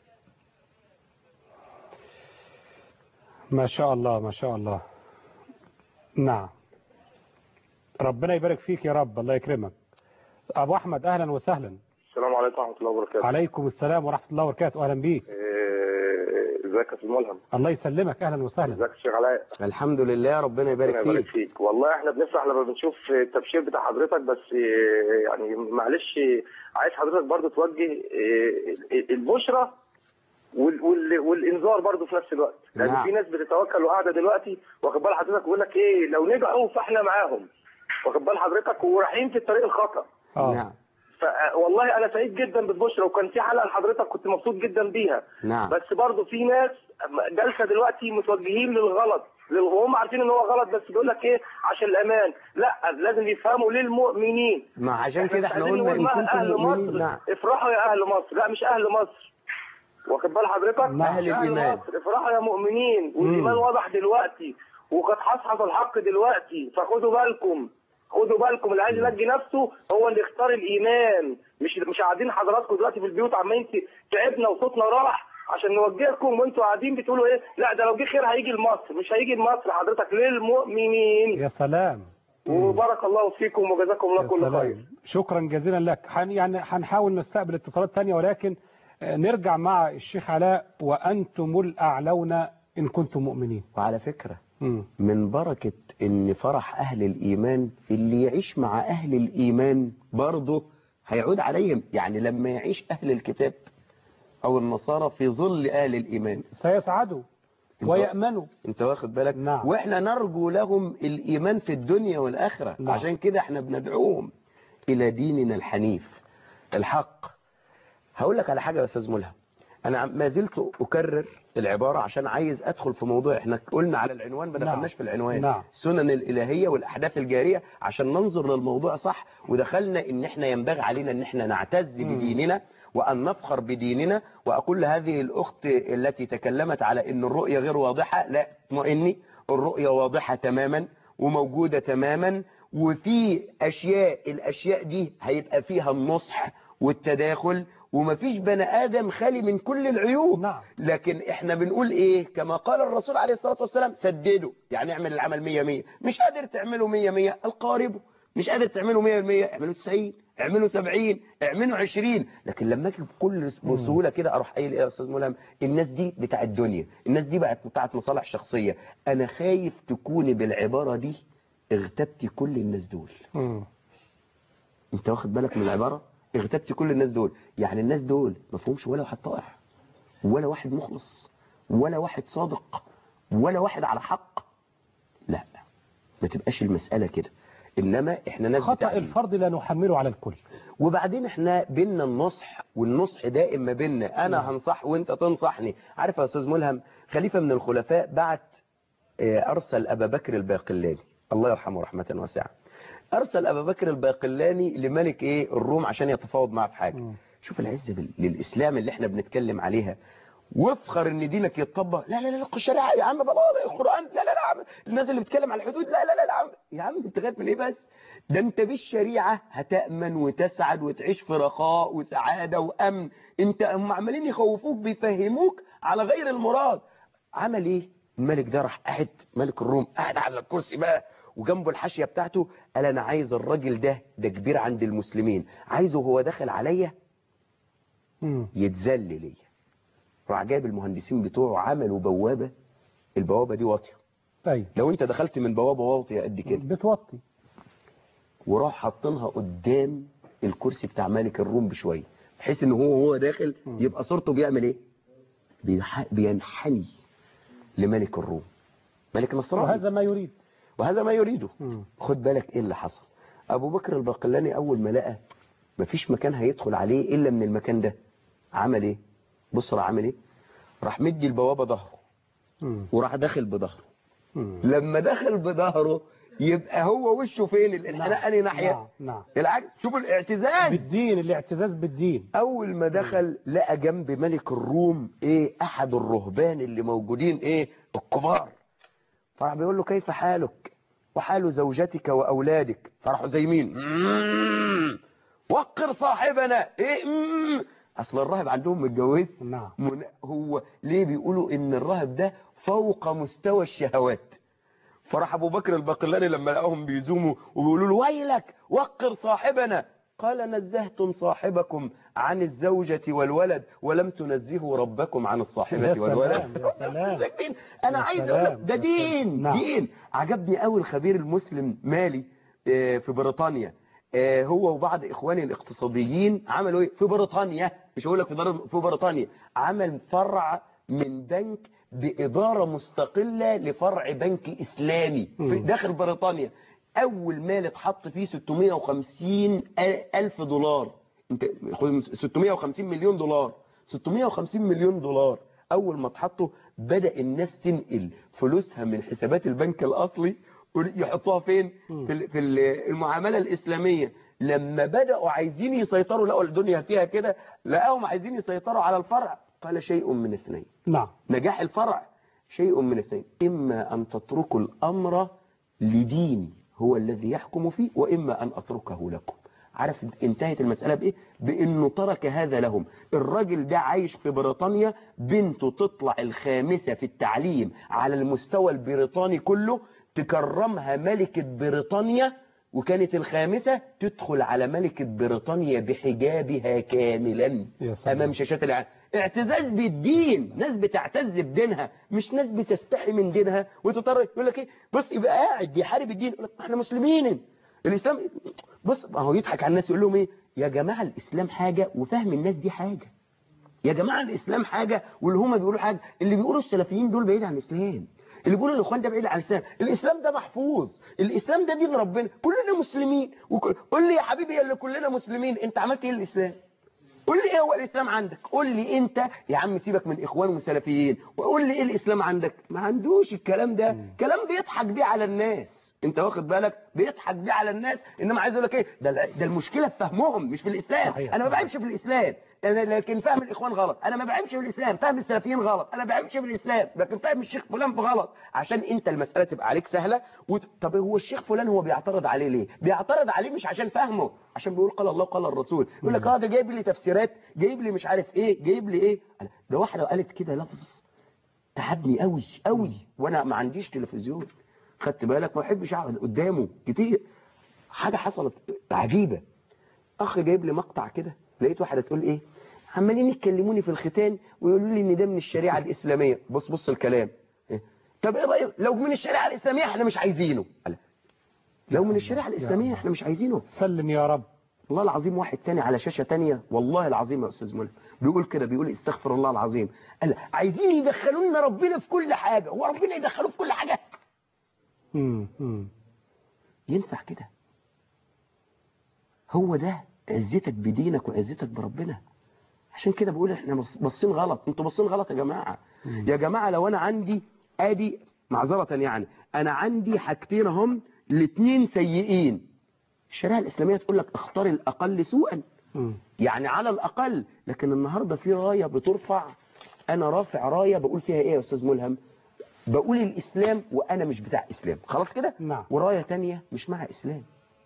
[SPEAKER 2] ما شاء الله ما شاء الله نعم ربنا يبارك فيك يا رب الله يكرمك ابو احمد اهلا وسهلا
[SPEAKER 18] السلام عليكم ورحمة الله وبركاته.
[SPEAKER 2] عليكم السلام ورحمه الله وبركاته اهلا بيك
[SPEAKER 18] إيه، ازيك يا استاذ ملهم؟
[SPEAKER 2] الله يسلمك اهلا وسهلا
[SPEAKER 18] ازيك يا شيخ علاء؟
[SPEAKER 3] الحمد لله ربنا يبارك
[SPEAKER 18] ربنا يبارك
[SPEAKER 3] فيك
[SPEAKER 18] فيك، والله احنا بنفرح لما بنشوف التبشير بتاع حضرتك بس إيه، يعني معلش عايز حضرتك برضو توجه إيه، البشرى وال وال والانذار برضو في نفس الوقت، لان
[SPEAKER 3] نعم.
[SPEAKER 18] في ناس بتتوكل وقاعده دلوقتي واخد بال حضرتك بيقول لك ايه لو نجحوا فاحنا معاهم واخد بال حضرتك ورايحين في الطريق الخطا
[SPEAKER 2] اه
[SPEAKER 3] نعم
[SPEAKER 18] ف- والله انا سعيد جدا بالبشرى وكان في حلقه لحضرتك كنت مبسوط جدا بيها
[SPEAKER 3] نعم
[SPEAKER 18] بس برضه في ناس جالسه دلوقتي متوجهين للغلط لل- وهم عارفين ان هو غلط بس بيقول لك ايه عشان الامان لا لازم يفهموا للمؤمنين
[SPEAKER 3] ما عشان
[SPEAKER 18] إحنا
[SPEAKER 3] كده
[SPEAKER 18] مش
[SPEAKER 3] احنا
[SPEAKER 18] عايزين
[SPEAKER 3] قلنا
[SPEAKER 18] نقول
[SPEAKER 3] ان
[SPEAKER 18] بقى
[SPEAKER 3] كنتم
[SPEAKER 18] اهل
[SPEAKER 3] مؤمنين
[SPEAKER 18] مصر
[SPEAKER 3] نعم
[SPEAKER 18] افرحوا يا اهل مصر لا مش اهل مصر واخد بال حضرتك
[SPEAKER 3] نعم. أهل
[SPEAKER 18] مش
[SPEAKER 3] الإيمان.
[SPEAKER 18] مصر افرحوا يا مؤمنين والايمان واضح دلوقتي وقد حصحص الحق دلوقتي فخدوا بالكم خدوا بالكم اللي عايز ينجي نفسه هو اللي يختار الايمان مش مش قاعدين حضراتكم دلوقتي في البيوت عمالين ت- تعبنا وصوتنا راح عشان نوجهكم وانتوا قاعدين بتقولوا ايه لا ده لو جه خير هيجي لمصر مش هيجي لمصر حضرتك للمؤمنين
[SPEAKER 2] يا سلام
[SPEAKER 18] وبارك الله فيكم وجزاكم الله
[SPEAKER 2] يا
[SPEAKER 18] كل خير
[SPEAKER 2] سلام شكرا جزيلا لك حن يعني هنحاول نستقبل اتصالات ثانيه ولكن آه، نرجع مع الشيخ علاء وأنتم الأعلون إن كنتم مؤمنين
[SPEAKER 3] وعلى فكرة
[SPEAKER 2] مم.
[SPEAKER 3] من بركة ان فرح اهل الايمان اللي يعيش مع اهل الايمان برضه هيعود عليهم يعني لما يعيش اهل الكتاب او النصارى في ظل اهل الايمان
[SPEAKER 2] سيسعدوا ويأمنوا
[SPEAKER 3] انت واخد بالك
[SPEAKER 2] نعم.
[SPEAKER 3] واحنا نرجو لهم الايمان في الدنيا والاخره
[SPEAKER 2] نعم.
[SPEAKER 3] عشان كده احنا بندعوهم الى ديننا الحنيف الحق هقول لك على حاجه يا استاذ ملهم انا ما زلت اكرر العباره عشان عايز ادخل في موضوع احنا قلنا على العنوان ما
[SPEAKER 2] نعم.
[SPEAKER 3] دخلناش في العنوان
[SPEAKER 2] نعم.
[SPEAKER 3] السنن الالهيه والاحداث الجاريه عشان ننظر للموضوع صح ودخلنا ان احنا ينبغي علينا ان احنا نعتز
[SPEAKER 2] مم.
[SPEAKER 3] بديننا وأن نفخر بديننا وأقول لهذه الأخت التي تكلمت على أن الرؤية غير واضحة لا اطمئني الرؤية واضحة تماما وموجودة تماما وفي أشياء الأشياء دي هيبقى فيها النصح والتداخل ومفيش بني آدم خالي من كل العيوب
[SPEAKER 2] نعم.
[SPEAKER 3] لكن احنا بنقول ايه كما قال الرسول عليه الصلاة والسلام سددوا يعني اعمل العمل مية مية مش قادر تعمله مية مية القاربه مش قادر تعمله مية المية اعمله 90 اعمله 70 اعمله 20 لكن لما اجي بكل بسهولة كده اروح قايل ايه يا استاذ ملهم الناس دي بتاع الدنيا الناس دي بقت بتاعت مصالح شخصية انا خايف تكوني بالعبارة دي اغتبتي كل الناس دول
[SPEAKER 2] مم.
[SPEAKER 3] انت واخد بالك من العبارة اغتبتي كل الناس دول يعني الناس دول ما فيهمش ولا واحد طائع ولا واحد مخلص ولا واحد صادق ولا واحد على حق لا ما تبقاش المسألة كده انما احنا ناس
[SPEAKER 2] خطأ
[SPEAKER 3] بتاع
[SPEAKER 2] الفرد لا نحمله على الكل
[SPEAKER 3] وبعدين احنا بينا النصح والنصح دائم ما بينا انا
[SPEAKER 2] نعم.
[SPEAKER 3] هنصح وانت تنصحني عارف يا استاذ ملهم خليفة من الخلفاء بعت آه، ارسل ابا بكر الباقلاني الله يرحمه رحمة واسعة ارسل ابا بكر الباقلاني لملك ايه الروم عشان يتفاوض معاه في حاجة شوف العزة بال- للاسلام اللي احنا بنتكلم عليها وافخر ان دينك يتطبق لا لا لا الشريعه يا عم بابا القران لا لا لا يا عم الناس اللي بتتكلم على الحدود لا لا لا, لا يا عم يا عم انت خايف من ايه بس ده انت بالشريعه هتامن وتسعد وتعيش في رخاء وسعاده وامن انت هم عمالين يخوفوك بيفهموك على غير المراد عمل ايه الملك ده راح قاعد ملك الروم قاعد على الكرسي بقى وجنبه الحاشيه بتاعته قال انا عايز الراجل ده ده كبير عند المسلمين عايزه هو داخل عليا
[SPEAKER 2] مم.
[SPEAKER 3] يتذل ليا راح جايب المهندسين بتوعه عملوا بوابة البوابة دي واطية
[SPEAKER 2] طيب
[SPEAKER 3] لو انت دخلت من بوابة واطية قد كده
[SPEAKER 2] بتوطي
[SPEAKER 3] وراح حاطينها قدام الكرسي بتاع ملك الروم بشوية بحيث ان هو وهو داخل يبقى صورته بيعمل ايه بيح- بينحني لملك الروم ملك نصراني
[SPEAKER 2] وهذا ما يريد
[SPEAKER 3] وهذا ما يريده
[SPEAKER 2] مم.
[SPEAKER 3] خد بالك ايه اللي حصل ابو بكر الباقلاني اول ما لقى مفيش مكان هيدخل عليه الا من المكان ده عمل ايه بص راح عمل ايه راح مدي البوابه ظهره
[SPEAKER 2] مم.
[SPEAKER 3] وراح داخل بظهره
[SPEAKER 2] مم.
[SPEAKER 3] لما دخل بظهره يبقى هو وشه فين الانحناء انهي ناحيه
[SPEAKER 2] نعم نعم
[SPEAKER 3] العكس شوفوا الاعتزاز
[SPEAKER 2] بالدين الاعتزاز بالدين
[SPEAKER 3] اول ما دخل لقى جنب ملك الروم ايه احد الرهبان اللي موجودين ايه الكبار فراح بيقول له كيف حالك وحال زوجتك واولادك فراحوا زي مين مم. وقر صاحبنا ايه مم. اصل الراهب عندهم متجوز
[SPEAKER 2] نعم
[SPEAKER 3] من هو ليه بيقولوا ان الراهب ده فوق مستوى الشهوات فراح ابو بكر الباقلاني لما لقاهم بيزوموا وبيقولوا له ويلك وقر صاحبنا قال نزهتم صاحبكم عن الزوجة والولد ولم تنزهوا ربكم عن
[SPEAKER 2] يا
[SPEAKER 3] الصاحبة
[SPEAKER 2] سلام،
[SPEAKER 3] والولد
[SPEAKER 2] يا سلام.
[SPEAKER 3] دين. انا
[SPEAKER 2] يا
[SPEAKER 3] عايز
[SPEAKER 2] سلام،
[SPEAKER 3] اقول لك ده
[SPEAKER 2] يا سلام.
[SPEAKER 3] دين
[SPEAKER 2] نعم.
[SPEAKER 3] دين عجبني قوي الخبير المسلم مالي آه، في بريطانيا آه، هو وبعض اخواني الاقتصاديين عملوا ايه في بريطانيا مش هقول لك في در- في بريطانيا عمل فرع من بنك بإدارة مستقلة لفرع بنك إسلامي في
[SPEAKER 2] مم.
[SPEAKER 3] داخل بريطانيا أول مال اتحط فيه 650 ألف دولار انت خد 650 مليون دولار 650 مليون دولار اول ما اتحطوا بدا الناس تنقل فلوسها من حسابات البنك الاصلي يحطوها فين في ال- في ال- المعامله الاسلاميه لما بداوا عايزين يسيطروا لقوا الدنيا فيها كده لقاهم عايزين يسيطروا على الفرع قال شيء من اثنين
[SPEAKER 2] نعم
[SPEAKER 3] نجاح الفرع شيء من اثنين إما أن تتركوا الأمر لديني هو الذي يحكم فيه وإما أن أتركه لكم عارف انتهت المسألة بإيه؟ بأنه ترك هذا لهم الراجل ده عايش في بريطانيا بنته تطلع الخامسة في التعليم على المستوى البريطاني كله تكرمها ملكة بريطانيا وكانت الخامسة تدخل على ملكة بريطانيا بحجابها كاملا أمام شاشات العالم اعتزاز بالدين ناس بتعتز بدينها مش ناس بتستحي من دينها وتضطر يقول لك ايه بص يبقى قاعد بيحارب الدين يقول لك ما احنا مسلمين الاسلام بص ما هو يضحك على الناس يقول لهم ايه يا جماعه الاسلام حاجه وفهم الناس دي حاجه يا جماعه الاسلام حاجه واللي هم بيقولوا حاجه اللي بيقولوا السلفيين دول بعيد عن الاسلام اللي بيقولوا الاخوان ده بعيد عن الاسلام الاسلام ده محفوظ الاسلام ده دين ربنا كلنا مسلمين وكل... قول لي يا حبيبي يا اللي كلنا مسلمين انت عملت ايه للاسلام قول لي ايه هو الاسلام عندك قول لي انت يا عم سيبك من اخوان وسلفيين وقول لي ايه الاسلام عندك ما عندوش الكلام ده كلام بيضحك بيه على الناس انت واخد بالك بيضحك بيه على الناس انما عايز اقول لك ايه ده ده المشكله في فهمهم مش في الاسلام
[SPEAKER 2] صحيح.
[SPEAKER 3] انا ما بعيبش في الاسلام انا لكن فهم الاخوان غلط انا ما بعيبش في الاسلام فهم السلفيين غلط انا ما بعيبش في الاسلام لكن فهم الشيخ فلان في غلط عشان انت المساله تبقى عليك سهله وت... طب هو الشيخ فلان هو بيعترض عليه ليه بيعترض عليه مش عشان فهمه عشان بيقول قال الله قال الرسول يقول لك اه ده جايب لي تفسيرات جايب لي مش عارف ايه جايب لي ايه ده واحده قالت كده لفظ تعبني قوي قوي وانا ما عنديش تلفزيون خدت بالك ما بحبش اقعد قدامه كتير حاجه حصلت عجيبه اخ جايب لي مقطع كده لقيت واحده تقول ايه عمالين يتكلموني في الختان ويقولوا لي ان ده من الشريعه الاسلاميه بص بص الكلام إيه؟ طب ايه رايك لو من الشريعه الاسلاميه احنا مش عايزينه قال لو من الشريعه الاسلاميه احنا مش عايزينه
[SPEAKER 2] سلم يا رب
[SPEAKER 3] والله العظيم واحد تاني على شاشه تانية والله العظيم يا استاذ ملك بيقول كده بيقول استغفر الله العظيم قال عايزين يدخلوا لنا ربنا في كل حاجه هو ربنا يدخلوه في كل حاجه
[SPEAKER 2] مم. مم.
[SPEAKER 3] ينفع كده هو ده عزتك بدينك وعزتك بربنا عشان كده بقول احنا بص- باصين غلط انتوا باصين غلط يا جماعه يا جماعه لو انا عندي ادي معذره يعني انا عندي حاجتين هم الاثنين سيئين الشريعه الاسلاميه تقول لك اختار الاقل سوءا
[SPEAKER 2] مم.
[SPEAKER 3] يعني على الاقل لكن النهارده في رايه بترفع انا رافع رايه بقول فيها ايه يا استاذ ملهم بقول الاسلام وانا مش بتاع اسلام خلاص كده
[SPEAKER 2] نعم.
[SPEAKER 3] ورايه تانية مش مع اسلام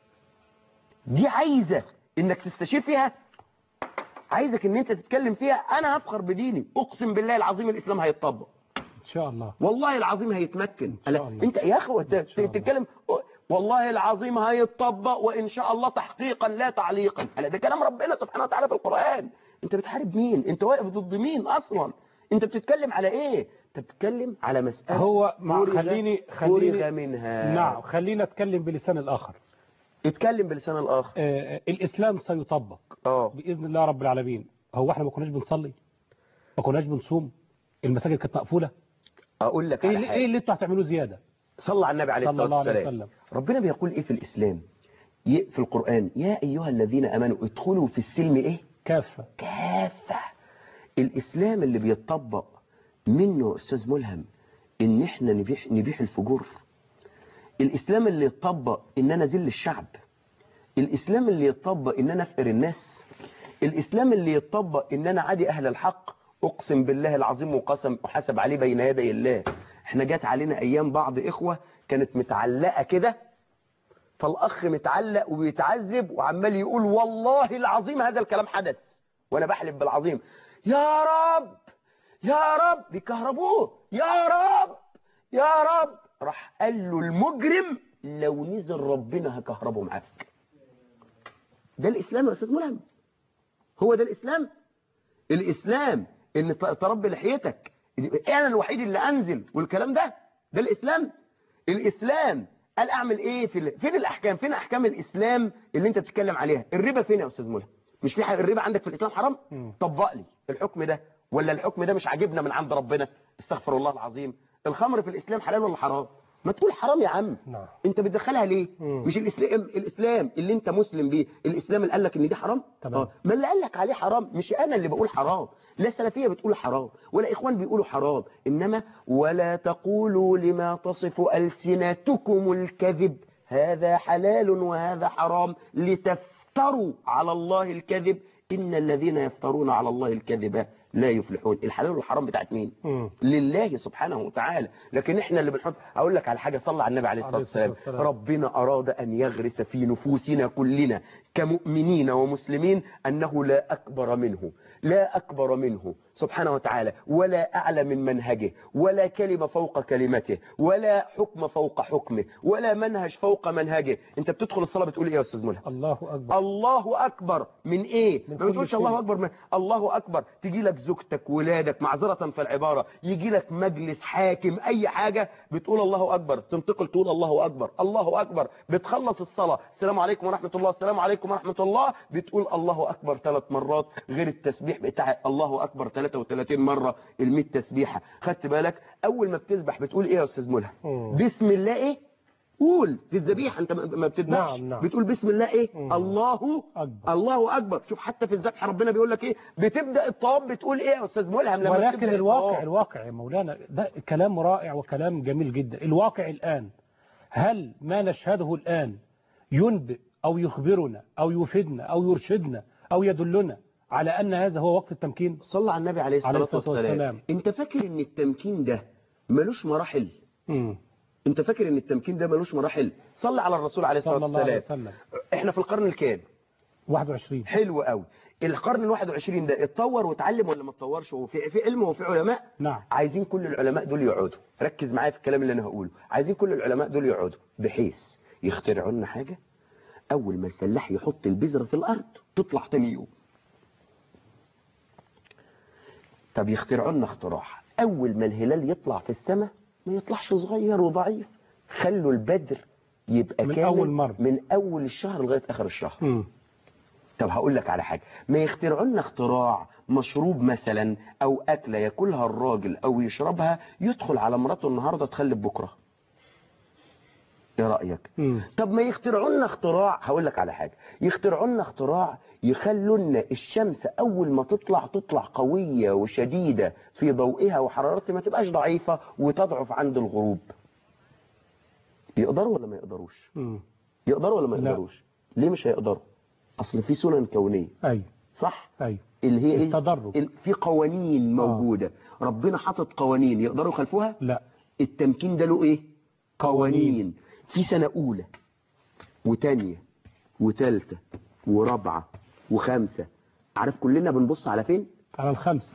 [SPEAKER 3] دي عايزه انك تستشير فيها عايزك ان انت تتكلم فيها انا هفخر بديني اقسم بالله العظيم الاسلام هيتطبق
[SPEAKER 2] ان شاء الله
[SPEAKER 3] والله العظيم هيتمكن
[SPEAKER 2] شاء
[SPEAKER 3] ألا
[SPEAKER 2] الله.
[SPEAKER 3] انت يا اخي وانت تتكلم والله العظيم هيتطبق وان شاء الله تحقيقا لا تعليقا ألا ده كلام ربنا سبحانه وتعالى في القران انت بتحارب مين انت واقف ضد مين اصلا انت بتتكلم على ايه انت بتتكلم على مساله
[SPEAKER 2] هو مع
[SPEAKER 3] فرغ-
[SPEAKER 2] خليني
[SPEAKER 3] فرغ
[SPEAKER 2] خليني
[SPEAKER 3] منها
[SPEAKER 2] نعم خلينا اتكلم بلسان الاخر
[SPEAKER 3] اتكلم بلسان الاخر
[SPEAKER 2] آه الاسلام سيطبق
[SPEAKER 3] اه
[SPEAKER 2] باذن الله رب العالمين هو احنا ما كناش بنصلي ما كناش بنصوم المساجد كانت مقفوله
[SPEAKER 3] اقول لك
[SPEAKER 2] ايه
[SPEAKER 3] على
[SPEAKER 2] اللي,
[SPEAKER 3] حاجه
[SPEAKER 2] ايه اللي انتوا هتعملوه زياده
[SPEAKER 3] صلى على النبي عليه
[SPEAKER 2] صلى
[SPEAKER 3] الصلاه
[SPEAKER 2] الله عليه
[SPEAKER 3] والسلام
[SPEAKER 2] وسلم
[SPEAKER 3] ربنا بيقول ايه في الاسلام ي- في القران يا ايها الذين امنوا ادخلوا في السلم ايه
[SPEAKER 2] كافه
[SPEAKER 3] كافه الاسلام اللي بيتطبق منه يا استاذ ملهم ان احنا نبيح نبيح الفجور الاسلام اللي يتطبق ان انا ذل الشعب الاسلام اللي يتطبق ان انا افقر الناس الاسلام اللي يتطبق ان انا عادي اهل الحق اقسم بالله العظيم وقسم وحسب عليه بين يدي الله احنا جات علينا ايام بعض اخوه كانت متعلقه كده فالاخ متعلق وبيتعذب وعمال يقول والله العظيم هذا الكلام حدث وانا بحلف بالعظيم يا رب يا رب بيكهربوه يا رب يا رب راح قال له المجرم لو نزل ربنا هكهربه معاك ده الاسلام يا استاذ ملهم هو ده الاسلام الاسلام ان ت- تربي لحيتك انا الوحيد اللي انزل والكلام ده ده الاسلام الاسلام قال اعمل ايه في ال... فين الاحكام فين احكام الاسلام اللي انت بتتكلم عليها الربا فين يا استاذ ملهم مش في حاجة الربا عندك في الاسلام حرام طبق لي الحكم ده ولا الحكم ده مش عاجبنا من عند ربنا استغفر الله العظيم الخمر في الاسلام حلال ولا حرام ما تقول حرام يا عم
[SPEAKER 2] نعم
[SPEAKER 3] انت بتدخلها ليه
[SPEAKER 2] مم.
[SPEAKER 3] مش الاسلام الاسلام اللي انت مسلم بيه الاسلام اللي قال لك ان دي حرام
[SPEAKER 2] تمام.
[SPEAKER 3] آه. ما اللي قال لك عليه حرام مش انا اللي بقول حرام لا السلفيه بتقول حرام ولا اخوان بيقولوا حرام انما ولا تقولوا لما تصف السنتكم الكذب هذا حلال وهذا حرام لتفتروا على الله الكذب ان الذين يفترون على الله الكذب لا يفلحون الحلال والحرام بتاعت مين
[SPEAKER 2] مم.
[SPEAKER 3] لله سبحانه وتعالى لكن احنا اللي بنحط اقول لك على حاجه صلى على النبي عليه الصلاه
[SPEAKER 2] عليه الصلاة
[SPEAKER 3] والسلام
[SPEAKER 2] والسلام.
[SPEAKER 3] ربنا اراد ان يغرس في نفوسنا كلنا كمؤمنين ومسلمين انه لا اكبر منه لا اكبر منه سبحانه وتعالى ولا اعلى من منهجه ولا كلمه فوق كلمته ولا حكم فوق حكمه ولا منهج فوق منهجه انت بتدخل الصلاه بتقول ايه يا استاذ ملهم
[SPEAKER 2] الله اكبر
[SPEAKER 3] الله اكبر من ايه
[SPEAKER 2] من
[SPEAKER 3] ما
[SPEAKER 2] كل
[SPEAKER 3] بتقولش
[SPEAKER 2] شيء.
[SPEAKER 3] الله اكبر من الله اكبر تجي لك زوجتك ولادك معذره في العباره يجي لك مجلس حاكم اي حاجه بتقول الله اكبر تنتقل تقول الله اكبر الله اكبر بتخلص الصلاه السلام عليكم ورحمه الله السلام عليكم ورحمه الله بتقول الله اكبر ثلاث مرات غير التسبيح بتاع الله اكبر 33 مره ال100 تسبيحه خدت بالك اول ما بتسبح بتقول ايه يا استاذ ملهم
[SPEAKER 2] مم.
[SPEAKER 3] بسم الله ايه قول في الذبيحه انت ما ما بتذبحش
[SPEAKER 2] نعم، نعم.
[SPEAKER 3] بتقول بسم الله ايه
[SPEAKER 2] مم.
[SPEAKER 3] الله
[SPEAKER 2] أكبر.
[SPEAKER 3] الله اكبر شوف حتى في الذبح ربنا بيقول لك ايه بتبدا الطواف بتقول ايه يا استاذ ملهم لما
[SPEAKER 2] ولكن
[SPEAKER 3] بتبدأ
[SPEAKER 2] الواقع
[SPEAKER 3] الطواف؟
[SPEAKER 2] الواقع يا مولانا ده كلام رائع وكلام جميل جدا الواقع الآن هل ما نشهده الآن ينبئ أو يخبرنا أو يفيدنا أو يرشدنا أو يدلنا على أن هذا هو وقت التمكين
[SPEAKER 3] صلى على النبي عليه الصلاه,
[SPEAKER 2] عليه الصلاة
[SPEAKER 3] والسلام.
[SPEAKER 2] والسلام.
[SPEAKER 3] انت فاكر ان التمكين ده ملوش مراحل
[SPEAKER 2] مم.
[SPEAKER 3] انت فاكر ان التمكين ده ملوش مراحل صلى على الرسول عليه الصلاه
[SPEAKER 2] صلى الله عليه
[SPEAKER 3] والسلام
[SPEAKER 2] وسلم
[SPEAKER 3] احنا في القرن الكام
[SPEAKER 2] 21
[SPEAKER 3] حلو قوي القرن ال21 ده اتطور واتعلم ولا ما اتطورش هو في في علم وفي علماء
[SPEAKER 2] نعم
[SPEAKER 3] عايزين كل العلماء دول يقعدوا ركز معايا في الكلام اللي انا هقوله عايزين كل العلماء دول يقعدوا بحيث يخترعوا لنا حاجه اول ما الفلاح يحط البذره في الارض تطلع تاني يوم طب يخترعوا لنا اختراع اول ما الهلال يطلع في السماء ما يطلعش صغير وضعيف خلوا البدر يبقى
[SPEAKER 2] من
[SPEAKER 3] كامل
[SPEAKER 2] أول مرة.
[SPEAKER 3] من اول الشهر لغايه اخر الشهر
[SPEAKER 2] مم.
[SPEAKER 3] طب هقول لك على حاجة ما يخترعوا لنا اختراع مشروب مثلا او اكلة ياكلها الراجل او يشربها يدخل على مراته النهاردة تخلف بكرة ايه رأيك
[SPEAKER 2] مم.
[SPEAKER 3] طب ما يخترعوا لنا اختراع هقول لك على حاجة يخترعوا لنا اختراع يخلوا لنا الشمس اول ما تطلع تطلع قوية وشديدة في ضوئها وحرارتها ما تبقاش ضعيفة وتضعف عند الغروب يقدروا ولا ما يقدروش
[SPEAKER 2] مم.
[SPEAKER 3] يقدروا ولا ما
[SPEAKER 2] لا.
[SPEAKER 3] يقدروش ليه مش هيقدروا اصل في سنن كونية
[SPEAKER 2] أي
[SPEAKER 3] صح
[SPEAKER 2] أي
[SPEAKER 3] اللي هي ايه
[SPEAKER 2] التدرج.
[SPEAKER 3] ال- في قوانين موجودة ربنا حاطط قوانين يقدروا يخالفوها
[SPEAKER 2] لا
[SPEAKER 3] التمكين ده له ايه قوانين في سنة اولى وتانية وتالتة ورابعة وخامسة عارف كلنا بنبص على فين
[SPEAKER 2] على الخمسة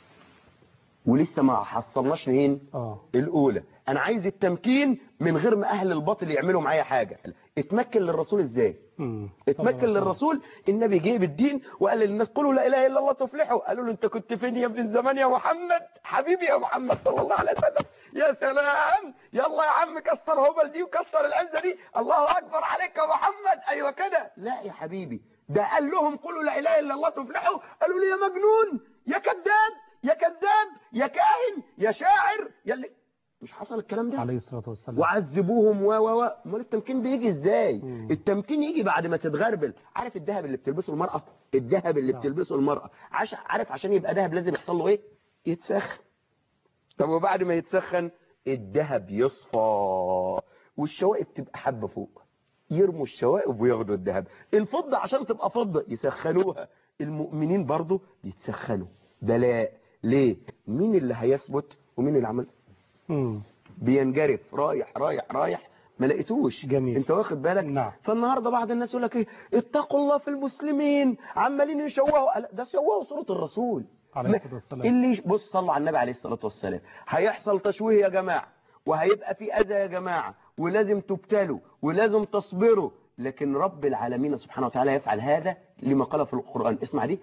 [SPEAKER 3] ولسه ما حصلناش فين
[SPEAKER 2] اه
[SPEAKER 3] الاولى انا عايز التمكين من غير ما اهل الباطل يعملوا معايا حاجة اتمكن للرسول ازاي
[SPEAKER 2] مم.
[SPEAKER 3] اتمكن للرسول النبي جه بالدين وقال للناس قولوا لا اله الا الله تفلحوا قالوا له انت كنت فين يا ابن الزمان يا محمد حبيبي يا محمد صلى الله عليه وسلم يا سلام يلا يا عم كسر هبل دي وكسر العزه دي الله اكبر عليك يا محمد ايوه كده لا يا حبيبي ده قال لهم قولوا لا اله الا الله تفلحوا قالوا لي يا مجنون يا كذاب يا كذاب يا كاهن يا شاعر يا اللي مش حصل الكلام ده
[SPEAKER 2] عليه الصلاة والسلام
[SPEAKER 3] وعذبوهم و و و امال التمكين بيجي ازاي التمكين يجي بعد ما تتغربل عارف الذهب اللي بتلبسه المرأة الذهب اللي
[SPEAKER 2] نعم.
[SPEAKER 3] بتلبسه المرأة عش... عارف عشان يبقى ذهب لازم يحصل له ايه يتسخن طب وبعد ما يتسخن الذهب يصفى والشوائب تبقى حبة فوق يرموا الشوائب وياخدوا الذهب الفضة عشان تبقى فضة يسخنوها المؤمنين برضو يتسخنوا بلاء ليه مين اللي هيثبت ومين اللي عمل
[SPEAKER 2] مم.
[SPEAKER 3] بينجرف رايح رايح رايح ما لقيتوش
[SPEAKER 2] جميل.
[SPEAKER 3] انت واخد بالك
[SPEAKER 2] نعم.
[SPEAKER 3] فالنهارده بعض الناس يقول لك ايه اتقوا الله في المسلمين عمالين يشوهوا قال- ده شوهوا صوره الرسول
[SPEAKER 2] عليه
[SPEAKER 3] ما-
[SPEAKER 2] الصلاة والسلام.
[SPEAKER 3] اللي بص صلوا على النبي عليه الصلاه والسلام هيحصل تشويه يا جماعه وهيبقى في اذى يا جماعه ولازم تبتلوا ولازم تصبروا لكن رب العالمين سبحانه وتعالى يفعل هذا لما قال في القران اسمع دي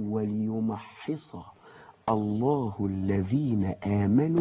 [SPEAKER 3] وليمحص الله الذين آمنوا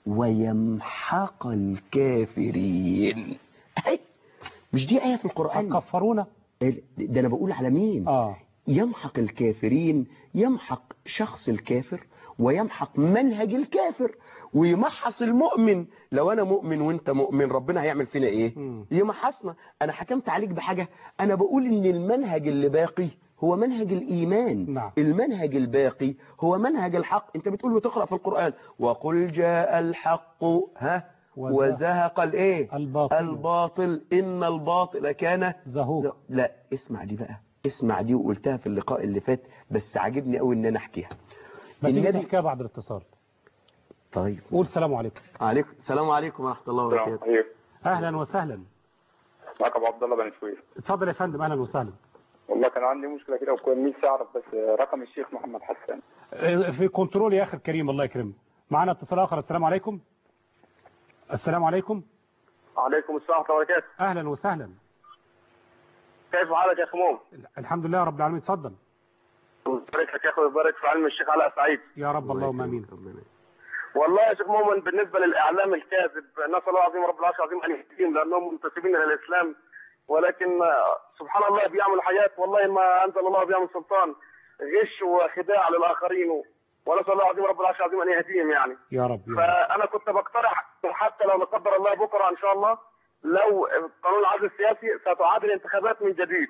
[SPEAKER 3] ويمحق الكافرين أي مش دي آية في القرآن
[SPEAKER 2] كفرونا
[SPEAKER 3] ده أنا بقول على مين
[SPEAKER 2] اه
[SPEAKER 3] يمحق الكافرين يمحق شخص الكافر ويمحق منهج الكافر ويمحص المؤمن لو انا مؤمن وانت مؤمن ربنا هيعمل فينا ايه يمحصنا انا حكمت عليك بحاجة انا بقول ان المنهج اللي باقي هو منهج الإيمان
[SPEAKER 2] نعم.
[SPEAKER 3] المنهج الباقي هو منهج الحق انت بتقول وتقرأ في القرآن وقل جاء الحق ها
[SPEAKER 2] وزهق
[SPEAKER 3] وزهق الايه
[SPEAKER 2] الباطل.
[SPEAKER 3] الباطل ان الباطل كان
[SPEAKER 2] زهوق
[SPEAKER 3] لا اسمع دي بقى اسمع دي وقلتها في اللقاء اللي فات بس عاجبني قوي ان انا احكيها
[SPEAKER 2] ما تيجي
[SPEAKER 3] النبي-
[SPEAKER 2] تحكيها بعد الاتصال
[SPEAKER 3] طيب
[SPEAKER 2] قول السلام عليكم
[SPEAKER 3] عليكم السلام عليكم ورحمه الله وبركاته
[SPEAKER 19] ايوه
[SPEAKER 2] اهلا وسهلا
[SPEAKER 19] معك ابو عبد الله بن سويف
[SPEAKER 2] اتفضل يا فندم اهلا وسهلا
[SPEAKER 19] والله كان عندي مشكله كده وكان نفسي اعرف بس رقم الشيخ محمد حسان
[SPEAKER 2] اه، في كنترول يا اخي الكريم الله يكرمك معنا اتصال اخر السلام عليكم السلام عليكم
[SPEAKER 19] عليكم السلام ورحمه الله وبركاته
[SPEAKER 2] اهلا وسهلا
[SPEAKER 19] كيف حالك يا خموم؟
[SPEAKER 2] الحمد لله رب العالمين اتفضل
[SPEAKER 19] بارك لك يا اخوي وبارك في علم الشيخ علاء سعيد
[SPEAKER 2] يا رب اللهم امين
[SPEAKER 19] والله يا شيخ مؤمن بالنسبه للاعلام الكاذب نسال الله العظيم رب العرش العظيم ان يهديهم لانهم منتسبين الى الاسلام ولكن آه، سبحان الله بيعملوا حياه والله ما انزل الله بها من سلطان غش وخداع للاخرين ونسال الله العظيم رب العرش العظيم ان يهديهم يعني
[SPEAKER 2] يا رب يا رب
[SPEAKER 19] فانا كنت بقترح حتى لو لا قدر الله بكره ان شاء الله لو قانون العزل السياسي ستعاد الانتخابات من جديد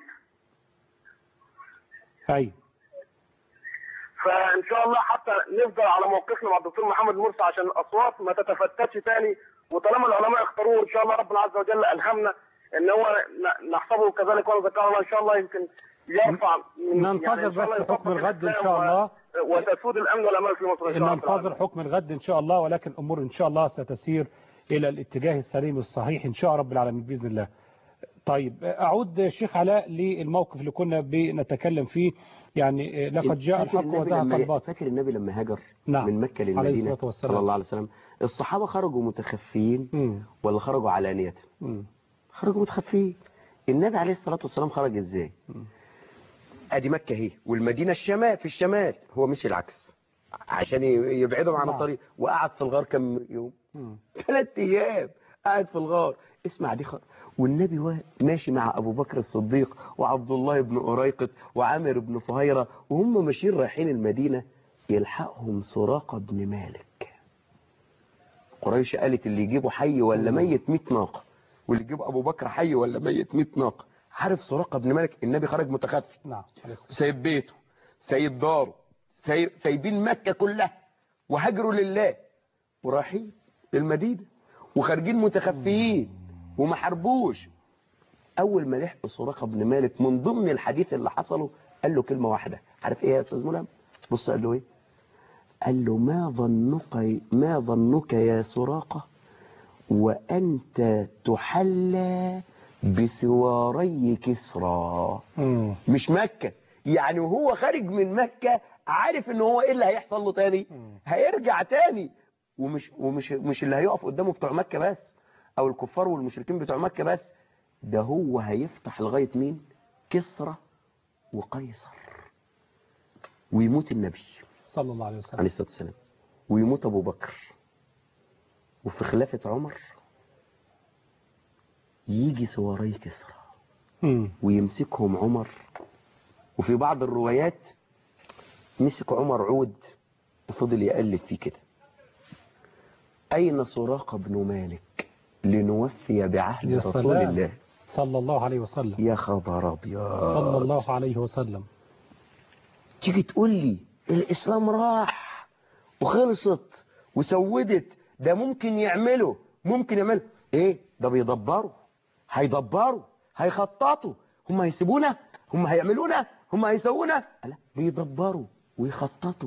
[SPEAKER 2] ايوه
[SPEAKER 19] فان شاء الله حتى نفضل على موقفنا مع الدكتور محمد مرسي عشان الاصوات ما تتفتتش تاني وطالما العلماء اختاروه ان شاء الله ربنا عز وجل الهمنا ان هو ن- نحسبه كذلك ونذكره الله ان شاء الله يمكن يرفع من
[SPEAKER 2] ننتظر
[SPEAKER 19] إن شاء الله
[SPEAKER 2] بس حكم
[SPEAKER 19] يطبق
[SPEAKER 2] الغد ان
[SPEAKER 19] الإسلام
[SPEAKER 2] شاء
[SPEAKER 19] و-
[SPEAKER 2] الله
[SPEAKER 19] وتسود الامن والامان في مصر ان شاء الله
[SPEAKER 2] ننتظر حكم الغد ان شاء الله ولكن الامور ان شاء الله ستسير الى الاتجاه السليم الصحيح ان شاء رب العالمين باذن الله طيب اعود الشيخ علاء للموقف اللي كنا بنتكلم فيه يعني لقد جاء
[SPEAKER 3] فاكر
[SPEAKER 2] الحق
[SPEAKER 3] النبي
[SPEAKER 2] وزهق
[SPEAKER 3] لما-
[SPEAKER 2] الباطل
[SPEAKER 3] فاكر النبي لما هاجر
[SPEAKER 2] نعم.
[SPEAKER 3] من مكة
[SPEAKER 2] عليه
[SPEAKER 3] للمدينة
[SPEAKER 2] الصلاة والسلام.
[SPEAKER 3] صلى الله عليه وسلم الصحابة خرجوا متخفيين ولا خرجوا علانية خرجوا متخفيين النبي عليه الصلاة والسلام خرج ازاي ادي مكة اهي والمدينة الشمال في الشمال هو مشي العكس عشان ي- يبعدهم عن
[SPEAKER 2] نعم.
[SPEAKER 3] الطريق وقعد في الغار كم يوم ثلاث ايام قاعد في الغار اسمع دي خ... والنبي وا- ماشي مع ابو بكر الصديق وعبد الله بن أريقط وعامر بن فهيرة وهم ماشيين رايحين المدينة يلحقهم سراقة بن مالك قريش قالت اللي يجيبه حي ولا ميت 100 ناقة واللي يجيبه ابو بكر حي ولا ميت 100 ناقة عارف سراقة بن مالك النبي خرج متخفي
[SPEAKER 2] نعم
[SPEAKER 3] سايب بيته سايب داره سايب سايبين مكة كلها وهاجروا لله ورايحين المدينة وخارجين متخفيين وما حاربوش اول ما لحق سراقة بن مالك من ضمن الحديث اللي حصله قال له كلمة واحدة عارف ايه يا استاذ ملهم بص قال له ايه قال له ما ظنك ما ظنك يا سراقة وأنت تحلى بسواري كسرى مش مكة يعني وهو خارج من مكة عارف ان هو ايه اللي هيحصل له تاني هيرجع تاني ومش ومش مش اللي هيقف قدامه بتوع مكة بس او الكفار والمشركين بتوع مكة بس ده هو هيفتح لغاية مين كسرى وقيصر ويموت النبي
[SPEAKER 2] صلى الله عليه وسلم
[SPEAKER 3] عليه الصلاة والسلام ويموت أبو بكر وفي خلافة عمر يجي سواري كسرى ويمسكهم عمر وفي بعض الروايات مسك عمر عود وفضل يقلب فيه كده أين سراقة بن مالك لنوفي بعهد
[SPEAKER 2] يا
[SPEAKER 3] رسول
[SPEAKER 2] سلام.
[SPEAKER 3] الله
[SPEAKER 2] صلى الله عليه وسلم
[SPEAKER 3] يا خبر أبيض
[SPEAKER 2] صلى الله عليه وسلم
[SPEAKER 3] تيجي تقول لي الإسلام راح وخلصت وسودت ده ممكن يعمله ممكن يعمله ايه ده بيدبروا هيدبروا هيخططوا هم هيسيبونا هم هيعملونا هم هيسوونا لا بيدبروا ويخططوا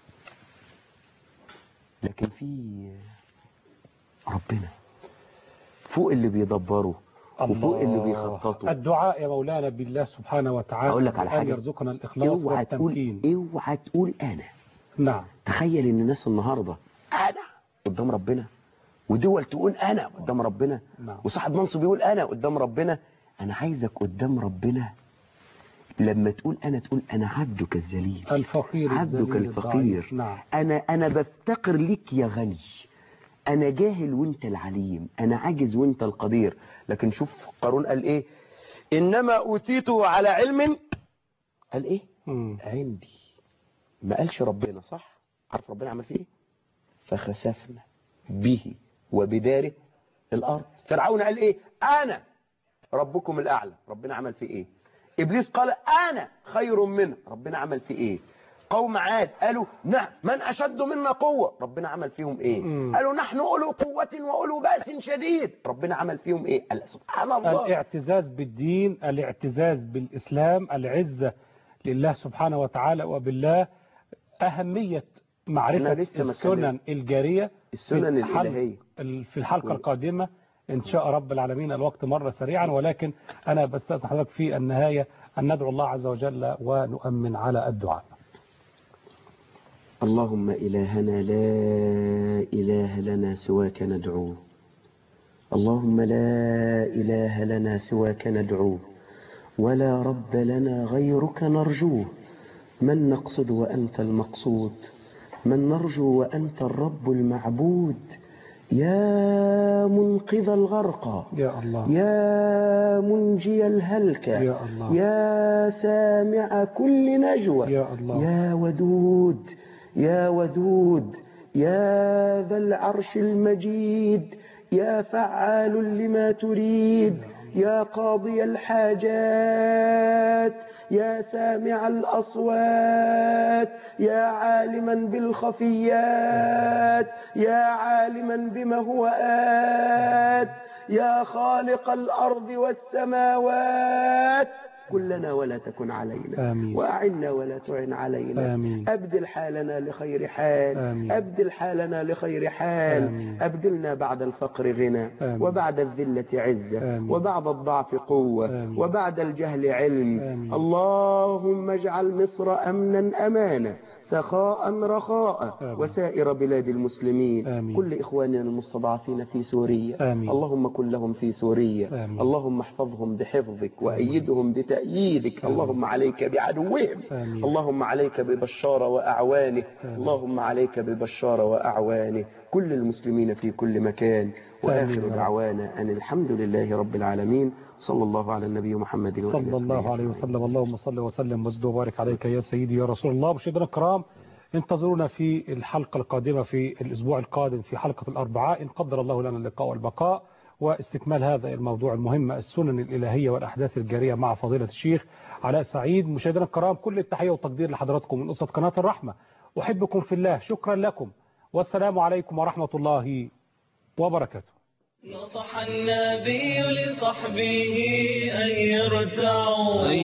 [SPEAKER 3] لكن في ربنا فوق اللي بيدبروا وفوق اللي بيخططوا
[SPEAKER 2] الدعاء يا مولانا بالله سبحانه وتعالى
[SPEAKER 3] اقول لك على
[SPEAKER 2] أن
[SPEAKER 3] حاجه
[SPEAKER 2] يرزقنا الإخلاص
[SPEAKER 3] اوعى تقول
[SPEAKER 2] والتمكين
[SPEAKER 3] اوعى تقول انا
[SPEAKER 2] نعم
[SPEAKER 3] تخيل ان الناس النهارده انا قدام ربنا ودول تقول انا قدام ربنا
[SPEAKER 2] نعم.
[SPEAKER 3] وصاحب منصب يقول انا قدام ربنا انا عايزك قدام ربنا لما تقول انا تقول انا عبدك الذليل
[SPEAKER 2] الفقير
[SPEAKER 3] عبدك
[SPEAKER 2] الذليل
[SPEAKER 3] الفقير
[SPEAKER 2] الضعيف. نعم
[SPEAKER 3] انا انا بفتقر ليك يا غني انا جاهل وانت العليم انا عاجز وانت القدير لكن شوف قارون قال ايه انما اوتيته على علم قال ايه
[SPEAKER 2] مم.
[SPEAKER 3] عندي ما قالش ربنا صح عارف ربنا عمل فيه ايه فخسفنا به وبداره الارض فرعون قال ايه انا ربكم الاعلى ربنا عمل فيه ايه ابليس قال انا خير منه ربنا عمل فيه ايه قوم عاد قالوا نعم من اشد منا قوه ربنا عمل فيهم ايه
[SPEAKER 2] مم.
[SPEAKER 3] قالوا نحن اولو قوه واولو باس شديد ربنا عمل فيهم ايه قال سبحان الله
[SPEAKER 2] الاعتزاز بالدين الاعتزاز بالإسلام العزة لله سبحانه وتعالى وبالله أهمية معرفة
[SPEAKER 3] إحنا لسه ما
[SPEAKER 2] السنن الجارية
[SPEAKER 3] السنن
[SPEAKER 2] في الحل-
[SPEAKER 3] الإلهية.
[SPEAKER 2] ال- في الحلقة القادمة إن شاء رب العالمين الوقت مر سريعا ولكن أنا بستأذن حضرتك في النهاية أن ندعو الله عز وجل ونؤمن على الدعاء
[SPEAKER 3] اللهم إلهنا لا إله لنا سواك ندعوه اللهم لا إله لنا سواك ندعوه ولا رب لنا غيرك نرجوه من نقصد وأنت المقصود من نرجو وأنت الرب المعبود يا منقذ الغرقى
[SPEAKER 2] يا الله
[SPEAKER 3] يا منجي الهلكى
[SPEAKER 2] يا الله
[SPEAKER 3] يا سامع كل نجوى
[SPEAKER 2] يا الله
[SPEAKER 3] يا ودود يا ودود يا ذا العرش المجيد يا فعال لما تريد يا قاضي الحاجات يا سامع الأصوات يا عالما بالخفيات يا عالما بما هو آت يا خالق الأرض والسماوات كلنا ولا تكن علينا
[SPEAKER 2] آمين.
[SPEAKER 3] وأعنا ولا تعن علينا
[SPEAKER 2] آمين.
[SPEAKER 3] أبدل حالنا لخير حال
[SPEAKER 2] آمين.
[SPEAKER 3] أبدل حالنا لخير حال
[SPEAKER 2] آمين.
[SPEAKER 3] أبدلنا بعد الفقر غنى
[SPEAKER 2] آمين.
[SPEAKER 3] وبعد الذلة عزة
[SPEAKER 2] آمين.
[SPEAKER 3] وبعد الضعف قوة
[SPEAKER 2] آمين.
[SPEAKER 3] وبعد الجهل علم
[SPEAKER 2] آمين.
[SPEAKER 3] اللهم اجعل مصر أمنا أمانا سخاء رخاء
[SPEAKER 2] آمين.
[SPEAKER 3] وسائر بلاد المسلمين
[SPEAKER 2] آمين.
[SPEAKER 3] كل إخواننا المستضعفين في سوريا
[SPEAKER 2] آمين.
[SPEAKER 3] اللهم كن لهم في سوريا
[SPEAKER 2] آمين.
[SPEAKER 3] اللهم احفظهم بحفظك وأيدهم بتأييدك اللهم عليك بعدوهم
[SPEAKER 2] آمين.
[SPEAKER 3] اللهم عليك ببشار وأعوانه
[SPEAKER 2] آمين.
[SPEAKER 3] اللهم عليك ببشار وأعوانه كل المسلمين في كل مكان
[SPEAKER 2] آمين
[SPEAKER 3] وآخر
[SPEAKER 2] يا رب.
[SPEAKER 3] دعوانا أن الحمد لله رب العالمين صلى الله على النبي محمد وآله
[SPEAKER 2] صلى الله
[SPEAKER 3] وصحبه
[SPEAKER 2] عليه وسلم اللهم صل وسلم وزد وبارك عليك يا سيدي يا رسول الله مشاهدينا الكرام انتظرونا في الحلقة القادمة في الأسبوع القادم في حلقة الأربعاء إن قدر الله لنا اللقاء والبقاء واستكمال هذا الموضوع المهم السنن الإلهية والأحداث الجارية مع فضيلة الشيخ علاء سعيد مشاهدينا الكرام كل التحية والتقدير لحضراتكم من أسرة قناة الرحمة أحبكم في الله شكرا لكم والسلام عليكم ورحمة الله وبركاته
[SPEAKER 1] نصح النبي لصحبه أن يرتعوا أن